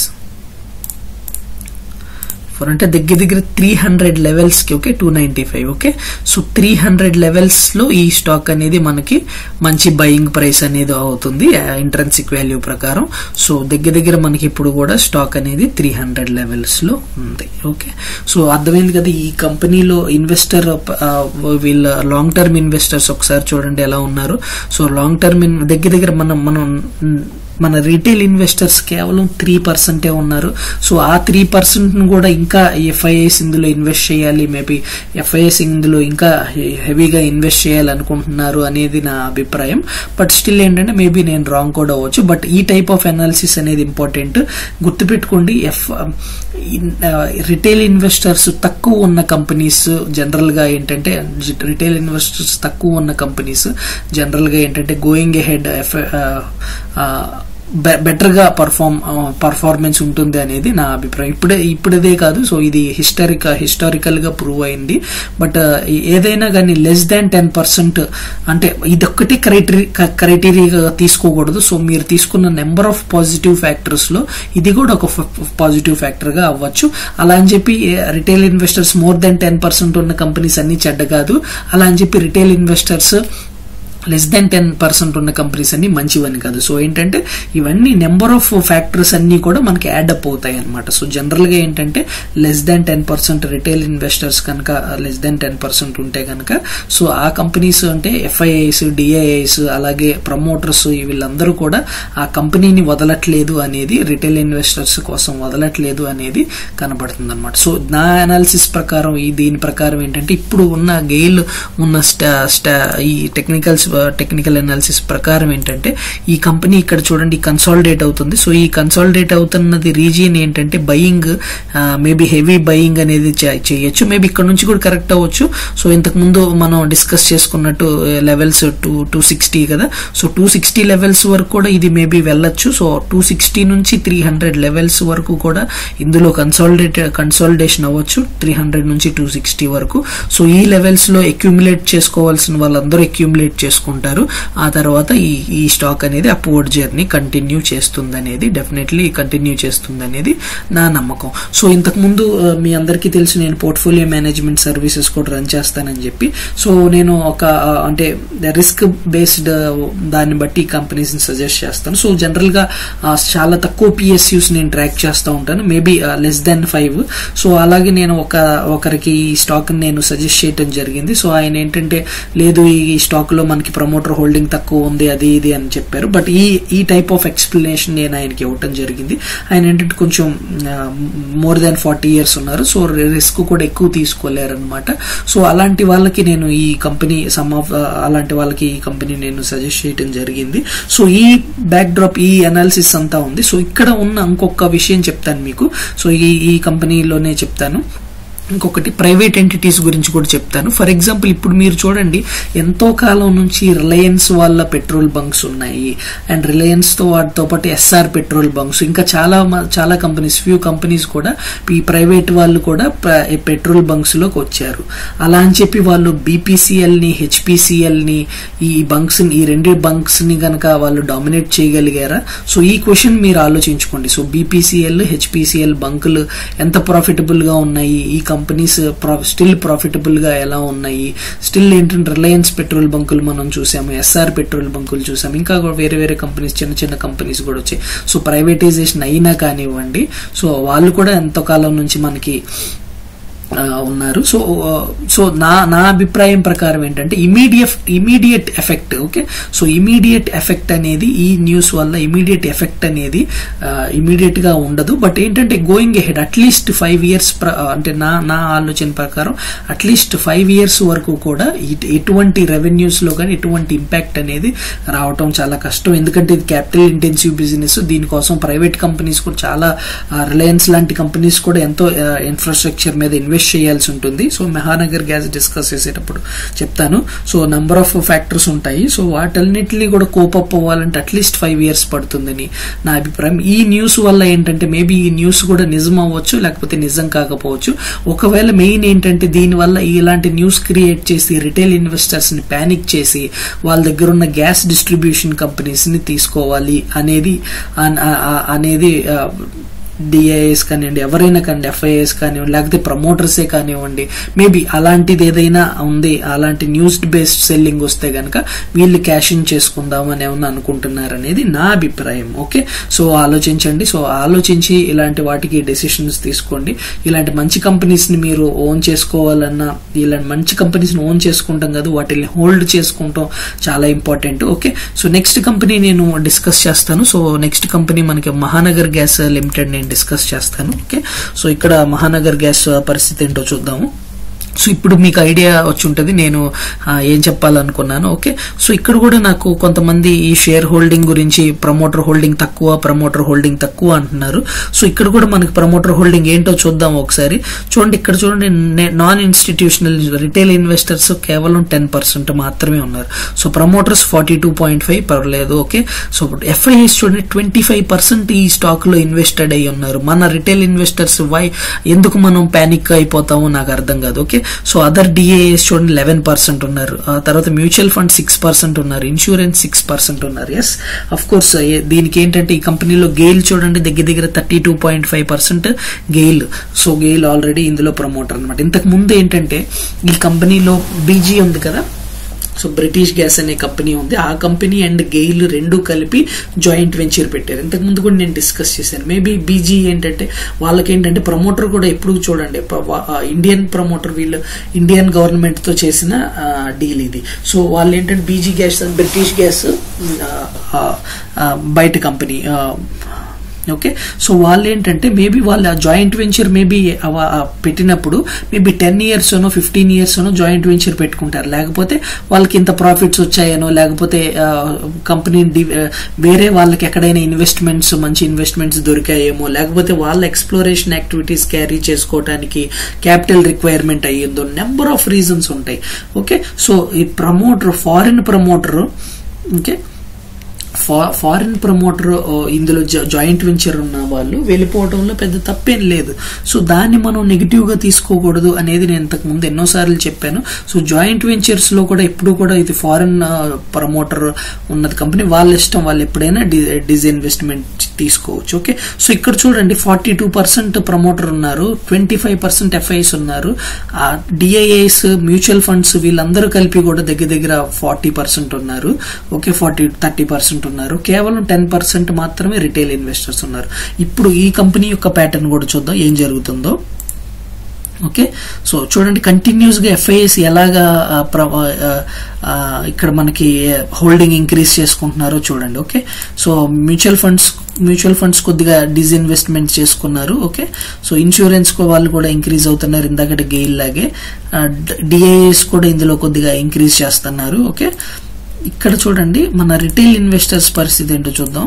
four అంటే దగ్గర దగ్గర త్రీ హండ్రెడ్ లెవెల్స్ కి okay two ninety five okay so three hundred levels లో ఈ స్టాక్ అనేది మనకి మంచి బయింగ్ ప్రైస్ అనేది అవుతుంది ఇంట్రెన్సిక్ వాల్యూ ప్రకారం సో దగ్గర దగ్గర మనకి ఇప్పుడు కూడా స్టాక్ అనేది త్రీ హండ్రెడ్ లెవెల్స్ లో ఉంది ఓకే సో అర్థమైంది కదా ఈ కంపెనీలో ఇన్వెస్టర్ వీళ్ళ లాంగ్ టర్మ్ ఇన్వెస్టర్స్ ఒకసారి చూడండి ఎలా ఉన్నారు సో లాంగ్ టర్మ్ దగ్గర దగ్గర మనం మనం మన రీటైల్ ఇన్వెస్టర్స్ కేవలం త్రీ పర్సెంటే ఉన్నారు సో ఆ త్రీ పర్సెంట్ కూడా ఇంకా ఎఫ్ఐఎస్ ఇందులో ఇన్వెస్ట్ చేయాలి మేబీ ఎఫ్ఐఎస్ ఇందులో ఇంకా హెవీగా ఇన్వెస్ట్ చేయాలనుకుంటున్నారు అనేది నా అభిప్రాయం బట్ స్టిల్ ఏంటంటే మేబీ నేను రాంగ్ కూడా అవ్వచ్చు బట్ ఈ టైప్ ఆఫ్ అనాలిసిస్ అనేది ఇంపార్టెంట్ గుర్తుపెట్టుకోండి ఎఫ్ రిటైల్ ఇన్వెస్టర్స్ తక్కువ ఉన్న కంపెనీస్ జనరల్ గా ఏంటంటే రిటైల్ ఇన్వెస్టర్స్ తక్కువ ఉన్న కంపెనీస్ జనరల్ గా ఏంటంటే గోయింగ్ హెడ్ బెటర్ గా పర్ఫార్మ్ పర్ఫార్మెన్స్ ఉంటుంది అనేది నా అభిప్రాయం ఇప్పుడే ఇప్పుడదే కాదు సో ఇది హిస్టారిక్ హిస్టారికల్ గా ప్రూవ్ అయింది బట్ ఏదైనా కానీ లెస్ దాన్ టెన్ పర్సెంట్ అంటే ఇదొక్కటే క్రైటీరియా క్రైటీరియాగా తీసుకోకూడదు సో మీరు తీసుకున్న నెంబర్ ఆఫ్ పాజిటివ్ ఫ్యాక్టర్స్ లో ఇది కూడా ఒక పాజిటివ్ ఫ్యాక్టర్ గా అవ్వచ్చు అలా అని చెప్పి retail investors more than ten percent ఉన్న కంపెనీస్ అన్ని చెడ్డ కాదు అలా అని చెప్పి retail investors less than ten percent ఉన్న కంపెనీస్ అన్ని మంచివని కాదు సో ఏంటంటే ఇవన్నీ నెంబర్ ఆఫ్ ఫ్యాక్టర్స్ అన్ని కూడా మనకి యాడ్ అప్ అవుతాయి అనమాట సో జనరల్ గా ఏంటంటే less than ten percent retail investors కనుక లెస్ దాన్ టెన్ పర్సెంట్ ఉంటే కనుక సో ఆ కంపెనీస్ అంటే ఎఫ్ఐఐస్ డిఐఐస్ అలాగే ప్రమోటర్స్ వీళ్ళందరూ కూడా ఆ కంపెనీని వదలట్లేదు అనేది రిటైల్ ఇన్వెస్టర్స్ కోసం వదలట్లేదు అనేది కనబడుతుంది అనమాట సో నా అనాలిసిస్ ప్రకారం ఈ దీని ప్రకారం ఏంటంటే ఇప్పుడు ఉన్న గెయిల్ ఉన్న స్టా స్టా ఈ టెక్నికల్స్ టెక్నికల్ అనాలిసిస్ ప్రకారం ఏంటంటే ఈ కంపెనీ ఇక్కడ చూడండి కన్సాలిడేట్ అవుతుంది సో ఈ కన్సాలిడేట్ అవుతున్నది రీజియన్ ఏంటంటే బయింగ్ మేబీ హెవీ బయింగ్ అనేది చేయొచ్చు మేబీ ఇక్కడ నుంచి కూడా కరెక్ట్ అవ్వచ్చు సో ఇంతకు ముందు మనం డిస్కస్ చేసుకున్నట్టు లెవెల్స్ టూ టూ సిక్స్టీ కదా సో టూ సిక్స్టీ లెవెల్స్ వరకు కూడా ఇది మేబీ వెళ్ళొచ్చు సో టూ సిక్స్టీ నుంచి త్రీ హండ్రెడ్ లెవెల్స్ వరకు కూడా ఇందులో కన్సాలిడేట్ కన్సాలిడేషన్ అవ్వచ్చు త్రీ హండ్రెడ్ నుంచి టూ సిక్స్టీ వరకు సో ఈ లెవెల్స్ లో అక్యూములేట్ చేసుకోవాల్సిన వాళ్ళందరూ అక్యూములేట్ చేసుకుంటారు ఆ తర్వాత ఈ ఈ స్టాక్ అనేది అప్వర్డ్ జర్నీ కంటిన్యూ చేస్తుంది అనేది డెఫినెట్లీ కంటిన్యూ చేస్తుంది అనేది నా నమ్మకం సో ఇంతకు ముందు మీ అందరికీ తెలుసు నేను పోర్ట్ఫోలియో మేనేజ్మెంట్ సర్వీసెస్ కూడా రన్ చేస్తానని చెప్పి సో నేను ఒక అంటే రిస్క్ బేస్డ్ దాన్ని బట్టి కంపెనీస్ ని సజెస్ట్ చేస్తాను సో జనరల్ గా చాలా తక్కువ పిఎస్యూస్ నేను ట్రాక్ చేస్తూ ఉంటాను maybe less than five so అలాగే నేను ఒక ఒకరికి ఈ స్టాక్ నేను సజెస్ట్ చేయడం జరిగింది సో ఆయన ఏంటంటే లేదు ఈ స్టాక్ లో మనకి ప్రమోటర్ హోల్డింగ్ తక్కువ ఉంది అది ఇది అని చెప్పారు బట్ ఈ ఈ టైప్ ఆఫ్ ఎక్స్ప్లెనేషన్ నేను ఆయనకి ఇవ్వటం జరిగింది ఆయన ఏంటంటే కొంచెం మోర్ దాన్ ఫార్టీ ఇయర్స్ ఉన్నారు సో రిస్క్ కూడా ఎక్కువ తీసుకోలేరు అనమాట సో అలాంటి వాళ్ళకి నేను ఈ కంపెనీ సమ్ ఆఫ్ అలాంటి వాళ్ళకి ఈ కంపెనీ నేను సజెస్ట్ చేయడం జరిగింది సో ఈ బ్యాక్ డ్రాప్ ఈ అనాలిసిస్ అంతా ఉంది సో ఇక్కడ ఉన్న ఇంకొక విషయం చెప్తాను మీకు సో ఈ ఈ కంపెనీలోనే చెప్తాను ఇంకొకటి ప్రైవేట్ ఎంటిటీస్ గురించి కూడా చెప్తాను ఫర్ ఎగ్జాంపుల్ ఇప్పుడు మీరు చూడండి ఎంతో కాలం నుంచి రిలయన్స్ వాళ్ళ పెట్రోల్ బంక్స్ ఉన్నాయి అండ్ రిలయన్స్ తో వాటితో పాటు ఎస్ఆర్ పెట్రోల్ బంక్స్ ఇంకా చాలా మ- చాలా కంపెనీస్ ఫ్యూ కంపెనీస్ కూడా ఈ ప్రైవేట్ వాళ్ళు కూడా ప్ర- ఈ పెట్రోల్ బంక్స్ లోకి వచ్చారు అలా అని చెప్పి వాళ్ళు బీపీసీఎల్ ని హెచ్పిసిఎల్ ని ఈ బంక్స్ ఈ రెండు బంక్స్ ని గనక వాళ్ళు డామినేట్ చేయగలిగారా సో ఈ క్వశ్చన్ మీరు ఆలోచించుకోండి సో బీపీసీఎల్ హెచ్పిసిఎల్ బంకులు ఎంత ప్రాఫిటబుల్ గా ఉన్నాయి ఈ కంపెనీస్ స్టిల్ ప్రాఫిటబుల్ గా ఎలా ఉన్నాయి స్టిల్ ఏంటంటే రిలయన్స్ పెట్రోల్ బంకులు మనం చూసాము ఎస్ఆర్ పెట్రోల్ బంకులు చూసాము ఇంకా కూడా వేరే వేరే కంపెనీస్ చిన్న చిన్న కంపెనీస్ కూడా వచ్చాయి సో ప్రైవేటైజేషన్ అయినా కానివ్వండి సో వాళ్ళు కూడా ఎంతో కాలం నుంచి మనకి ఆ, ఉన్నారు సో ఆ, సో నా నా అభిప్రాయం ప్రకారం ఏంటంటే immediate immediate effect okay so immediate effect అనేది ఈ న్యూస్ వల్ల ఇమీడియట్ ఎఫెక్ట్ అనేది ఇమీడియట్ గా ఉండదు బట్ ఏంటంటే going ahead at least five years అంటే నా నా ఆలోచన ప్రకారం అట్లీస్ట్ ఫైవ్ ఇయర్స్ వరకు కూడా ఇట్- ఎటువంటి రెవెన్యూస్ లో కానీ ఎటువంటి ఇంపాక్ట్ అనేది రావటం చాలా కష్టం ఎందుకంటే ఇది క్యాపిటల్ ఇంటెన్సివ్ బిజినెస్ దీనికోసం ప్రైవేట్ కంపెనీస్ కూడా చాలా రిలయన్స్ లాంటి కంపెనీస్ కూడా ఎంతో ఇన్ఫ్రాస్ట్రక్చర్ మీద ఇన్వెస్ట్ చేయాల్సి ఉంటుంది సో మహానగర్ గ్యాస్ డిస్కస్ చేసేటప్పుడు చెప్తాను సో నంబర్ ఆఫ్ ఫ్యాక్టర్స్ ఉంటాయి సో వాటన్నిటిని కూడా కోపప్ అవ్వాలంటే అట్లీస్ట్ ఫైవ్ ఇయర్స్ పడుతుందని నా అభిప్రాయం ఈ న్యూస్ వల్ల ఏంటంటే మేబీ ఈ న్యూస్ కూడా నిజం అవ్వచ్చు లేకపోతే నిజం కాకపోవచ్చు ఒకవేళ మెయిన్ ఏంటంటే దీని వల్ల ఇలాంటి న్యూస్ క్రియేట్ చేసి రిటైల్ ఇన్వెస్టర్స్ ని ప్యానిక్ చేసి వాళ్ళ దగ్గర ఉన్న గ్యాస్ డిస్ట్రిబ్యూషన్ కంపెనీస్ ని తీసుకోవాలి అనేది అన్- ఆ- ఆ- అనేది ఆ, డిఐఎస్ కానివ్వండి ఎవరైనా కానివ్వండి ఎఫ్ఐఎస్ కానివ్వండి లేకపోతే ప్రమోటర్సే కానివ్వండి మేబీ అలాంటిది ఏదైనా ఉంది అలాంటి న్యూస్ బేస్డ్ సెల్లింగ్ వస్తే గనక వీళ్ళు క్యాష్ ఇన్ చేసుకుందాం అని ఏమన్నా అనుకుంటున్నారు అనేది నా అభిప్రాయం ఓకే సో ఆలోచించండి సో ఆలోచించి ఇలాంటి వాటికి డెసిషన్స్ తీసుకోండి ఇలాంటి మంచి కంపెనీస్ ని మీరు ఓన్ చేసుకోవాలన్నా ఇలాంటి మంచి కంపెనీస్ ని ఓన్ చేసుకుంటాం కదా వాటిని హోల్డ్ చేసుకుంటాం చాలా important okay so next company నేను డిస్కస్ చేస్తాను సో నెక్స్ట్ కంపెనీ మనకి మహానగర్ గ్యాస్ లిమిటెడ్ నేను డిస్కస్ చేస్తాను ఓకే సో ఇక్కడ మహానగర్ గ్యాస్ పరిస్థితి ఏంటో చూద్దాము సో ఇప్పుడు మీకు ఐడియా వచ్చి ఉంటుంది నేను ఆ, ఏం చెప్పాలనుకున్నాను ఓకే సో ఇక్కడ కూడా నాకు కొంతమంది ఈ షేర్ హోల్డింగ్ గురించి ప్రమోటర్ హోల్డింగ్ తక్కువ ప్రమోటర్ హోల్డింగ్ తక్కువ అంటున్నారు సో ఇక్కడ కూడా మనకి ప్రమోటర్ హోల్డింగ్ ఏంటో చూద్దాం ఒకసారి చూడండి ఇక్కడ చూడండి నాన్ ఇన్స్టిట్యూషనల్ రిటైల్ ఇన్వెస్టర్స్ కేవలం టెన్ పర్సెంట్ మాత్రమే ఉన్నారు so promoters forty two point five పర్లేదు ఓకే సో ఎఫ్ఐఎస్ చూడండి ట్వంటీ ఫైవ్ పర్సెంట్ ఈ స్టాక్ లో ఇన్వెస్టెడ్ అయ్యి ఉన్నారు మన రిటైల్ ఇన్వెస్టర్స్ వై ఎందుకు మనం ప్యానిక్ అయిపోతామో నాకు అర్థం కాదు ఓకే సో అదర్ డిఏఎస్ చూడండి లెవెన్ పర్సెంట్ ఉన్నారు ఆ తర్వాత మ్యూచువల్ ఫండ్ సిక్స్ పర్సెంట్ ఉన్నారు ఇన్సూరెన్స్ సిక్స్ పర్సెంట్ ఉన్నారు ఎస్ అఫ్ కోర్స్ దీనికి ఏంటంటే ఈ కంపెనీలో గెయిల్ చూడండి దగ్గర దగ్గర thirty two point five percent GAIL so GAIL already ఇందులో ప్రమోటర్ అనమాట ఇంతకు ముందు ఏంటంటే ఈ కంపెనీలో బీజీ ఉంది కదా సో బ్రిటిష్ గ్యాస్ అనే కంపెనీ ఉంది ఆ కంపెనీ అండ్ గెయిల్ రెండు కలిపి జాయింట్ వెంచర్ పెట్టారు ఇంతకు ముందు కూడా నేను డిస్కస్ చేశాను మేబీ బీజీ ఏంటంటే వాళ్ళకి ఏంటంటే ప్రమోటర్ కూడా ఎప్పుడు చూడండి ప- వా- ఆ ఇండియన్ ప్రమోటర్ వీళ్ళు ఇండియన్ గవర్నమెంట్ తో చేసిన డీల్ ఇది సో వాళ్ళు ఏంటంటే బీజీ గ్యాస్ బ్రిటిష్ గ్యాస్ ఆ, ఆ, బయట కంపెనీ ఓకే సో వాళ్ళు ఏంటంటే మేబీ వాళ్ళు ఆ జాయింట్ వెంచర్ మేబీ పెట్టినప్పుడు మేబీ టెన్ ఇయర్స్ అనో ఫిఫ్టీన్ ఇయర్స్ అనో జాయింట్ వెంచర్ పెట్టుకుంటారు లేకపోతే వాళ్ళకి ఇంత ప్రాఫిట్స్ వచ్చాయనో లేకపోతే కంపెనీ వేరే వాళ్ళకి ఎక్కడైనా ఇన్వెస్ట్మెంట్స్ మంచి ఇన్వెస్ట్మెంట్స్ దొరికాయేమో లేకపోతే వాళ్ళ ఎక్స్ప్లోరేషన్ యాక్టివిటీస్ క్యారీ చేసుకోవడానికి క్యాపిటల్ రిక్వైర్మెంట్ అయ్యిందో నెంబర్ ఆఫ్ రీజన్స్ ఉంటాయి ఓకే సో ఈ promoter foreign promoter okay foreign promoter ఇందులో జాయింట్ వెంచర్ ఉన్న వాళ్ళు వెళ్ళిపోవడంలో పెద్ద తప్పేం లేదు సో దాన్ని మనం నెగిటివ్ గా తీసుకోకూడదు అనేది నేను ఇంతకు ముందు ఎన్నోసార్లు చెప్పాను సో జాయింట్ వెంచర్స్ లో కూడా ఎప్పుడు కూడా ఇది ఫారిన్ ప్రమోటర్ ఉన్నది కంపెనీ వాళ్ళ ఇష్టం వాళ్ళు ఎప్పుడైనా డిస్ఇన్వెస్ట్మెంట్ తీసుకోవచ్చు ఓకే సో ఇక్కడ చూడండి ఫార్టీ టూ పర్సెంట్ ప్రమోటర్ ఉన్నారు ట్వంటీ ఫైవ్ పర్సెంట్ ఎఫ్ఐఎస్ ఉన్నారు డిఐఏస్ మ్యూచువల్ ఫండ్స్ వీళ్ళందరూ కలిపి కూడా దగ్గర దగ్గర ఫార్టీ పర్సెంట్ ఉన్నారు ఓకే ఫార్టీ థర్టీ పర్సెంట్ ఉన్నారు కేవలం టెన్ పర్సెంట్ మాత్రమే రిటైల్ ఇన్వెస్టర్స్ ఉన్నారు ఇప్పుడు ఈ కంపెనీ యొక్క ప్యాటర్న్ కూడా చూద్దాం ఏం జరుగుతుందో ఓకే సో చూడండి కంటిన్యూస్ గా ఎఫ్ఐఎస్ ఎలాగా ఆ, ప్ర- ఆ, ఆ, ఇక్కడ మనకి హోల్డింగ్ ఇంక్రీజ్ చేసుకుంటున్నారో చూడండి okay so mutual funds mutual funds కొద్దిగా డిస్ఇన్వెస్ట్మెంట్ చేసుకున్నారు ఓకే సో ఇన్సూరెన్స్ కో వాళ్ళు కూడా ఇంక్రీజ్ అవుతున్నారు ఇందాకటి గెయిల్ లాగే డిఐఎస్ కూడా ఇందులో కొద్దిగా ఇంక్రీజ్ చేస్తున్నారు ఓకే ఇక్కడ చూడండి మన రిటైల్ ఇన్వెస్టర్స్ పరిస్థితి ఏంటో చూద్దాం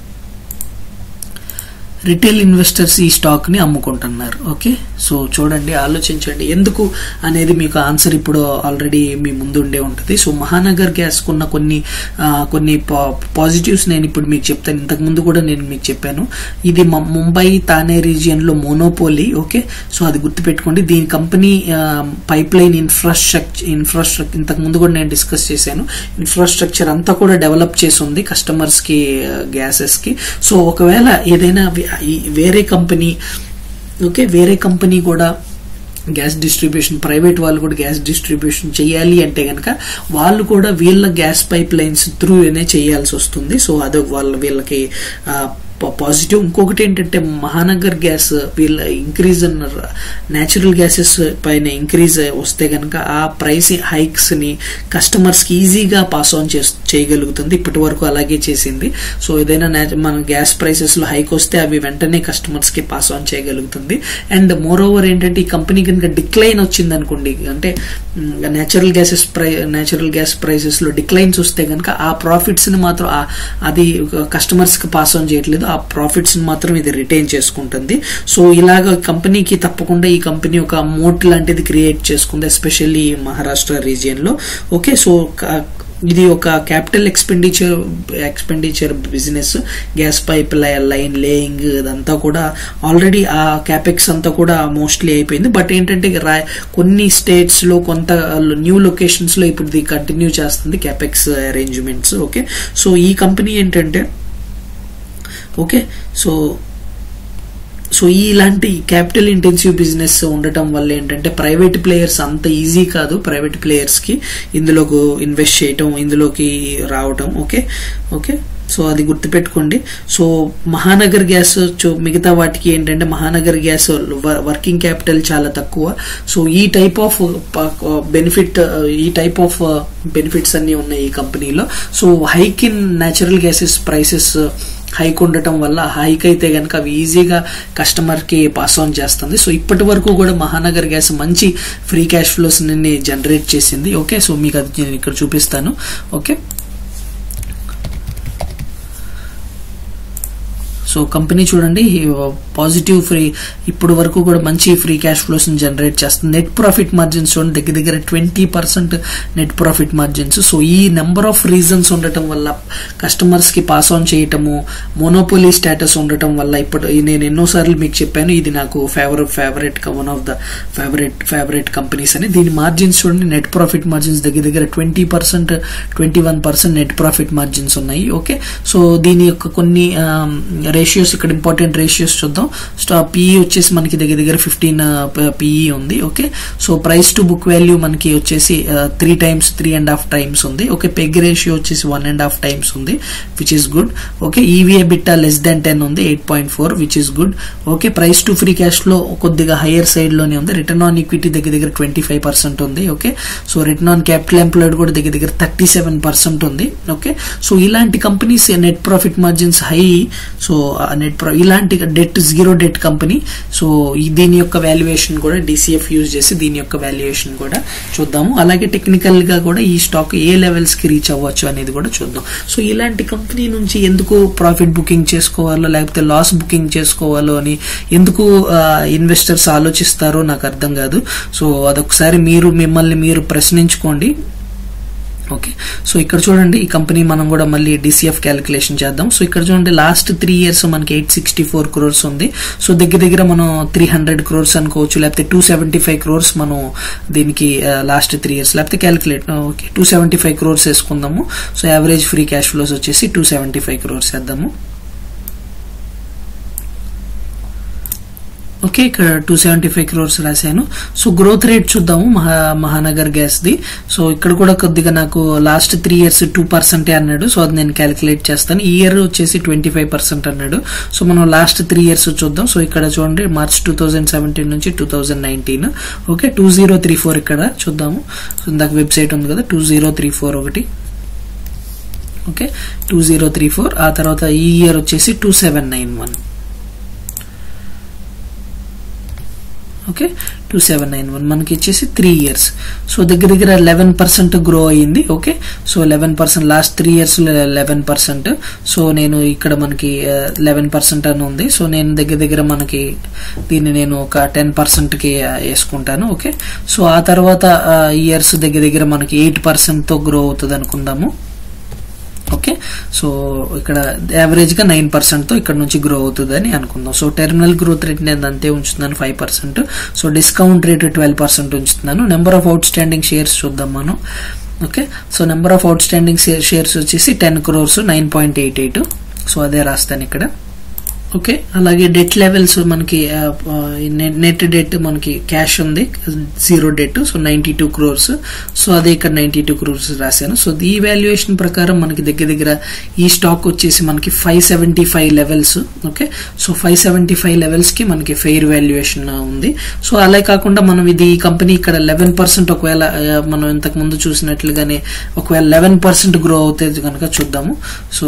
రిటైల్ ఇన్వెస్టర్స్ ఈ స్టాక్ ని అమ్ముకుంటున్నారు ఓకే సో చూడండి ఆలోచించండి ఎందుకు అనేది మీకు ఆన్సర్ ఇప్పుడు ఆల్రెడీ మీ ముందు ఉండే ఉంటుంది సో మహానగర్ గ్యాస్ కున్న కొన్ని ఆ, కొన్ని పాజిటివ్స్ నేను ఇప్పుడు మీకు చెప్తాను ఇంతకు ముందు కూడా నేను మీకు చెప్పాను ఇది మ- ముంబై తానే రీజియన్ లో మోనోపోలీ ఓకే సో అది గుర్తుపెట్టుకోండి దీని company pipeline infrastructure infrastructure ఇంతకు ముందు కూడా నేను డిస్కస్ చేశాను ఇన్ఫ్రాస్ట్రక్చర్ అంతా కూడా డెవలప్ చేసి ఉంది కస్టమర్స్ కి గ్యాసెస్ కి సో ఒకవేళ ఏదైనా వే- ఈ- వేరే కంపెనీ ఓకే వేరే కంపెనీ కూడా గ్యాస్ డిస్ట్రిబ్యూషన్ ప్రైవేట్ వాళ్ళు కూడా గ్యాస్ డిస్ట్రిబ్యూషన్ చేయాలి అంటే కనుక వాళ్ళు కూడా వీళ్ళ గ్యాస్ పైప్ లైన్స్ త్రూనే చేయాల్సి వస్తుంది సో అదే వాళ్ళ వీళ్ళకి పాజిటివ్ ఇంకొకటి ఏంటంటే మహానగర్ గ్యాస్ వీళ్ళ ఇంక్రీజ్ న్యాచురల్ గ్యాసెస్ పైన ఇంక్రీజ్ వస్తే కనుక ఆ ప్రైస్ హైక్స్ ని కస్టమర్స్ కి ఈజీగా పాస్ ఆన్ చేయగలుగుతుంది ఇప్పటి వరకు అలాగే చేసింది సో ఏదైనా nat- మన గ్యాస్ ప్రైసెస్ లో హైక్ వస్తే అవి వెంటనే కస్టమర్స్ కి పాస్ ఆన్ చేయగలుగుతుంది అండ్ మోర్ ఓవర్ ఏంటంటే ఈ కంపెనీ కనుక డిక్లైన్ వచ్చింది అనుకోండి అంటే నేచురల్ గ్యాసెస్ ప్రై నేచురల్ గ్యాస్ ప్రైసెస్ లో డిక్లైన్స్ వస్తే కనుక ఆ ప్రాఫిట్స్ ని మాత్రం ఆ- అది కస్టమర్స్ కి పాస్ ఆన్ చేయట్లేదు ఆ ప్రాఫిట్స్ ని మాత్రం ఇది రిటైన్ చేసుకుంటుంది సో ఇలాగ కంపెనీకి తప్పకుండా ఈ కంపెనీ ఒక మోట్ లాంటిది క్రియేట్ చేసుకుంది ఎస్పెషల్లీ మహారాష్ట్ర రీజియన్ లో ఓకే సో క- ఇది ఒక capital expenditure expenditure business gas pipeline laying ఇదంతా కూడా ఆల్రెడీ ఆ క్యాపెక్స్ అంతా కూడా మోస్ట్లీ అయిపోయింది బట్ ఏంటంటే రా- కొన్ని స్టేట్స్ లో కొంత న్యూ లొకేషన్స్ లో ఇప్పుడు ఇది కంటిన్యూ చేస్తుంది క్యాపెక్స్ అరేంజ్మెంట్స్ ఓకే సో ఈ కంపెనీ ఏంటంటే ఓకే సో సో ఇలాంటి క్యాపిటల్ ఇంటెన్సివ్ బిజినెస్ ఉండటం వల్ల ఏంటంటే ప్రైవేట్ ప్లేయర్స్ అంత ఈజీ కాదు ప్రైవేట్ ప్లేయర్స్ కి ఇందులోకి ఇన్వెస్ట్ చేయటం ఇందులోకి రావటం ఓకే ఓకే సో అది గుర్తుపెట్టుకోండి సో మహానగర్ గ్యాస్ చో- మిగతా వాటికి ఏంటంటే మహానగర్ గ్యాస్ వ- వర్కింగ్ క్యాపిటల్ చాలా తక్కువ సో ఈ టైప్ ఆఫ్ బెనిఫిట్ ఈ టైప్ ఆఫ్ బెనిఫిట్స్ అన్ని ఉన్నాయి ఈ కంపెనీలో so hike in natural gases prices hike ఉండటం వల్ల హైక్ అయితే కనుక అవి ఈజీగా కస్టమర్ కి పాస్ ఆన్ చేస్తుంది సో ఇప్పటి వరకు కూడా మహానగర్ గ్యాస్ మంచి ఫ్రీ క్యాష్ ఫ్లోస్ ని జనరేట్ చేసింది ఓకే సో మీకు అది నేను ఇక్కడ చూపిస్తాను ఓకే సో కంపెనీ చూడండి పాజిటివ్ ఫ్రీ ఇప్పుడు వరకు కూడా మంచి ఫ్రీ క్యాష్ ఫ్లోస్ జనరేట్ చేస్తుంది నెట్ ప్రాఫిట్ మార్జిన్స్ చూడండి దగ్గర దగ్గర twenty percent net profit margins so ఈ నెంబర్ ఆఫ్ రీజన్స్ ఉండటం వల్ల కస్టమర్స్ కి పాస్ ఆన్ చేయటము మోనోపోలీ స్టేటస్ ఉండటం వల్ల ఇప్పుడు ఈ నేను ఎన్నోసార్లు మీకు చెప్పాను ఇది నాకు favour favourite one of the favourite favourite companies అని దీని మార్జిన్స్ చూడండి నెట్ ప్రాఫిట్ మార్జిన్స్ దగ్గర దగ్గర twenty percent twenty one percent net profit margins ఉన్నాయి ఓకే సో దీని యొక్క కొన్ని రేషియోస్ ఇక్కడ ఇంపార్టెంట్ రేషియోస్ చూద్దాం స్టా పిఈ వచ్చేసి మనకి దగ్గర దగ్గర ఫిఫ్టీన్ పిఈ ఉంది okay so price to book value మనకి వచ్చేసి three times three and half times ఉంది ఓకే పెగ్ రేషియో వచ్చేసి వన్ అండ్ హాఫ్ టైమ్స్ ఉంది which is good okay EV EBITDA less than ten ఉంది eight point four which is good okay price to free cash లో కొద్దిగా హైయర్ సైడ్ లోనే ఉంది రిటర్న్ ఆన్ ఈక్విటీ దగ్గర దగ్గర ట్వంటీ ఫైవ్ పర్సెంట్ ఉంది okay so return on capital employed కూడా దగ్గర దగ్గర థర్టీ సెవెన్ పర్సెంట్ ఉంది ఓకే సో ఇలాంటి companies net profit margins high so net ఇలాంటి debt zero debt company so ఈ- దీని యొక్క వాల్యుయేషన్ కూడా డిసిఎఫ్ యూజ్ చేసి దీని యొక్క వాల్యుయేషన్ కూడా చూద్దాము అలాగే టెక్నికల్ గా కూడా ఈ స్టాక్ ఏ లెవెల్స్ కి రీచ్ అవ్వచ్చు అనేది కూడా చూద్దాం సో ఇలాంటి కంపెనీ నుంచి ఎందుకు ప్రాఫిట్ బుకింగ్ చేసుకోవాలో లేకపోతే లాస్ బుకింగ్ చేసుకోవాలో అని ఎందుకు ఇన్వెస్టర్స్ ఆలోచిస్తారో నాకు అర్థం కాదు సో అదొకసారి మీరు మిమ్మల్ని మీరు ప్రశ్నించుకోండి ఓకే సో ఇక్కడ చూడండి ఈ కంపెనీ మనం కూడా మళ్ళీ డిసిఎఫ్ క్యాలిక్యులేషన్ చేద్దాం సో ఇక్కడ చూడండి లాస్ట్ త్రీ ఇయర్స్ మనకి ఎయిట్ సిక్స్టీ ఫోర్ క్రోర్స్ ఉంది సో దగ్గర దగ్గర మనం త్రీ హండ్రెడ్ క్రోర్స్ అనుకోవచ్చు లేకపోతే టూ సెవెంటీ ఫైవ్ క్రోర్స్ మనం దీనికి లాస్ట్ త్రీ ఇయర్స్ లేకపోతే calculate okay two seventy five crores వేసుకుందాము so average free cash flows వచ్చేసి టూ సెవెంటీ ఫైవ్ క్రోర్స్ వేద్దాము ఓకే ఇక్కడ టూ సెవెంటీ ఫైవ్ క్రోర్స్ రాశాను సో గ్రోత్ రేట్ చూద్దాము మహా మహానగర్ గ్యాస్ ది సో ఇక్కడ కూడా కొద్దిగా నాకు లాస్ట్ త్రీ ఇయర్స్ టూ పర్సెంటే అన్నాడు సో అది నేను క్యాలిక్యులేట్ చేస్తాను ఈ ఇయర్ వచ్చేసి ట్వంటీ ఫైవ్ పర్సెంట్ అన్నాడు సో మనం లాస్ట్ త్రీ ఇయర్స్ చూద్దాం సో ఇక్కడ చూడండి మార్చ్ టూ థౌజండ్ సెవెంటీన్ నుంచి two thousand nineteen okay two zero three four ఇక్కడ చూద్దాము సో ఇందాక వెబ్సైట్ ఉంది కదా టూ జీరో త్రీ ఫోర్ ఒకటి okay two zero three four ఆ తర్వాత ఈ ఇయర్ వచ్చేసి two seven nine one okay two seven nine one మనకి వచ్చేసి త్రీ ఇయర్స్ సో దగ్గర దగ్గర లెవెన్ పర్సెంట్ గ్రో అయ్యింది okay so eleven percent last three years eleven percent so నేను ఇక్కడ మనకి లెవెన్ పర్సెంట్ అని ఉంది సో నేను దగ్గర దగ్గర మనకి దీన్ని నేను ఒక టెన్ పర్సెంట్కి వేసుకుంటాను ఓకే సో ఆ తర్వాత ఇయర్స్ దగ్గర దగ్గర మనకి ఎయిట్ పర్సెంట్తో గ్రో అవుతుంది అనుకుందాము ఓకే సో ఇక్కడ యావరేజ్ గా నైన్ పర్సెంట్ తో ఇక్కడ నుంచి గ్రో అవుతుంది అని అనుకుందాం సో టెర్మినల్ గ్రోత్ రేట్ నేను అంతే ఉంచుతున్నాను five percent so discount rate twelve percent ఉంచుతున్నాను number of outstanding shares చూద్దాం మనం okay so number of outstanding shares వచ్చేసి ten crores nine point eight eight so అదే రాస్తాను ఇక్కడ ఓకే అలాగే డెట్ లెవెల్స్ మనకి నెట్ డెట్ మనకి క్యాష్ ఉంది zero debt so ninety two crores so అదే ఇక్కడ నైన్టీ టూ క్రోర్స్ రాశాను సో ఈ వాల్యుయేషన్ ప్రకారం మనకి దగ్గర దగ్గర ఈ స్టాక్ వచ్చేసి మనకి five seventy five levels okay so five seventy five levels కి మనకి ఫెయిర్ వాల్యుయేషన్ ఉంది సో అలా కాకుండా మనం ఇది ఈ కంపెనీ ఇక్కడ లెవెన్ పర్సెంట్ ఒకవేళ మనం ఇంతకు ముందు చూసినట్లుగానే ఒకవేళ లెవెన్ పర్సెంట్ గ్రో అవుతుంది కనుక చూద్దాము so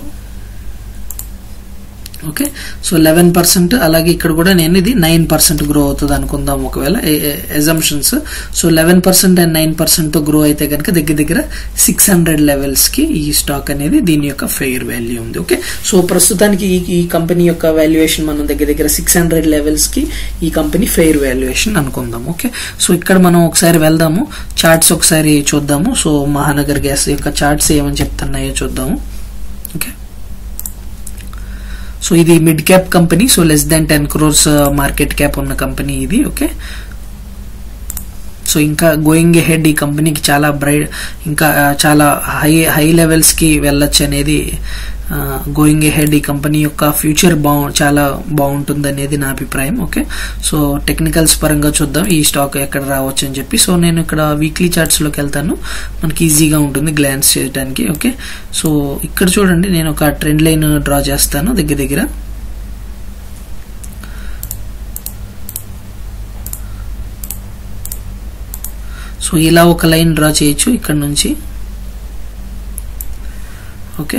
okay so eleven percent అలాగే ఇక్కడ కూడా నేను ఇది నైన్ పర్సెంట్ గ్రో అవుతుంది అనుకుందాం ఒకవేళ assumptions so eleven percent and nine percent తో గ్రో అయితే కనుక దగ్గర దగ్గర సిక్స్ హండ్రెడ్ లెవెల్స్ కి ఈ స్టాక్ అనేది దీని యొక్క ఫెయిర్ వాల్యూ ఉంది ఓకే సో ప్రస్తుతానికి ఈ ఈ కంపెనీ యొక్క వాల్యుయేషన్ మనం దగ్గర దగ్గర సిక్స్ హండ్రెడ్ లెవెల్స్ కి ఈ కంపెనీ ఫెయిర్ వాల్యుయేషన్ అనుకుందాం ఓకే సో ఇక్కడ మనం ఒకసారి వెళ్దాము చార్ట్స్ ఒకసారి చూద్దాము సో మహానగర్ గ్యాస్ యొక్క చార్ట్స్ ఏమని చెప్తున్నాయో చూద్దాము ఓకే సో ఇది mid cap company so less than ten crores market cap ఉన్న కంపెనీ ఇది ఓకే సో ఇంకా గోయింగ్ హెడ్ ఈ కంపెనీకి చాలా బ్రైట్ ఇంకా చాలా హై హై లెవెల్స్ కి వెళ్ళొచ్చు అనేది గోయింగ్ హెడ్ ఈ కంపెనీ యొక్క ఫ్యూచర్ బాగు చాలా బాగుంటుంది అనేది నా అభిప్రాయం ఓకే సో టెక్నికల్స్ పరంగా చూద్దాం ఈ స్టాక్ ఎక్కడ రావచ్చు అని చెప్పి సో నేను ఇక్కడ వీక్లీ చార్ట్స్ లోకి వెళ్తాను మనకి ఈజీగా ఉంటుంది గ్లాన్స్ చేయడానికి ఓకే సో ఇక్కడ చూడండి నేను ఒక ట్రెండ్ లైన్ డ్రా చేస్తాను దగ్గర దగ్గర సో ఇలా ఒక లైన్ డ్రా చేయొచ్చు ఇక్కడ నుంచి ఓకే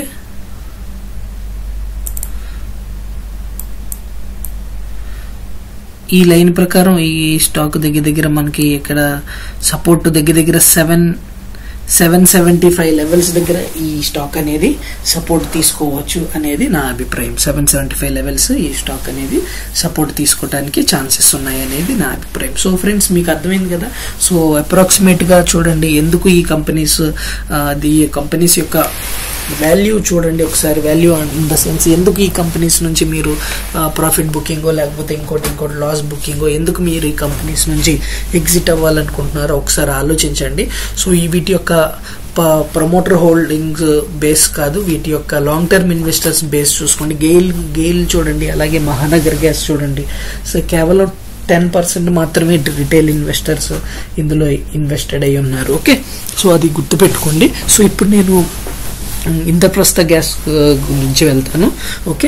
ఈ లైన్ ప్రకారం ఈ స్టాక్ దగ్గర దగ్గర మనకి ఇక్కడ సపోర్ట్ దగ్గర దగ్గర seven seven seventy five levels దగ్గర ఈ స్టాక్ అనేది సపోర్ట్ తీసుకోవచ్చు అనేది నా అభిప్రాయం సెవెన్ సెవెంటీ ఫైవ్ లెవెల్స్ ఈ స్టాక్ అనేది సపోర్ట్ తీసుకోవడానికి ఛాన్సెస్ ఉన్నాయి అనేది నా అభిప్రాయం సో ఫ్రెండ్స్ మీకు అర్థమైంది కదా సో అప్రాక్సిమేట్ గా చూడండి ఎందుకు ఈ కంపెనీస్ ఈ కంపెనీస్ యొక్క వాల్యూ చూడండి ఒకసారి వాల్యూ ఇన్ ద సెన్స్ ఎందుకు ఈ కంపెనీస్ నుంచి మీరు ప్రాఫిట్ బుకింగో లేకపోతే ఇంకోటి ఇంకోటి లాస్ బుకింగో ఎందుకు మీరు ఈ కంపెనీస్ నుంచి ఎగ్జిట్ అవ్వాలనుకుంటున్నారో ఒకసారి ఆలోచించండి సో ఈ వీటి యొక్క ప్రమోటర్ హోల్డింగ్స్ బేస్ కాదు వీటి యొక్క లాంగ్ టర్మ్ ఇన్వెస్టర్స్ బేస్ చూసుకోండి గెయిల్ గెయిల్ చూడండి అలాగే మహానగర్ గ్యాస్ చూడండి సో కేవలం టెన్ పర్సెంట్ మాత్రమే రిటైల్ ఇన్వెస్టర్స్ ఇందులో ఇన్వెస్టెడ్ అయి ఉన్నారు ఓకే సో అది గుర్తుపెట్టుకోండి సో ఇప్పుడు నేను ఇంద్రప్రస్థ గ్యాస్ గురించి వెళ్తాను ఓకే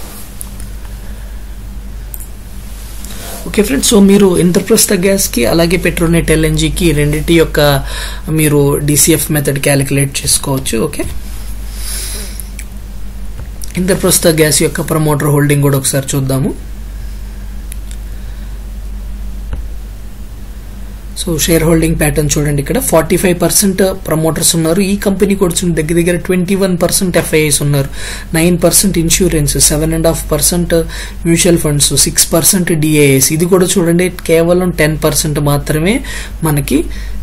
ఓకే ఫ్రెండ్స్ సో మీరు ఇంద్రప్రస్థ గ్యాస్కి అలాగే పెట్రోనెట్ ఎల్ఎన్జికి రెండింటి యొక్క మీరు డిసిఎఫ్ మెథడ్ క్యాలిక్యులేట్ చేసుకోవచ్చు ఓకే ఇంద్రప్రస్థ గ్యాస్ యొక్క ప్రమోటర్ హోల్డింగ్ కూడా ఒకసారి చూద్దాము సో షేర్ హోల్డింగ్ ప్యాటర్న్ చూడండి ఇక్కడ ఫార్టీ ఫైవ్ పర్సెంట్ ప్రమోటర్స్ ఉన్నారు ఈ కంపెనీ కూడా చూడండి దగ్గర దగ్గర ట్వంటీ వన్ పర్సెంట్ ఎఫ్ఐఎస్ ఉన్నారు nine percent insurance seven and half percent mutual funds six percent DIs ఇది కూడా చూడండి కేవలం టెన్ పర్సెంట్ మాత్రమే మనకి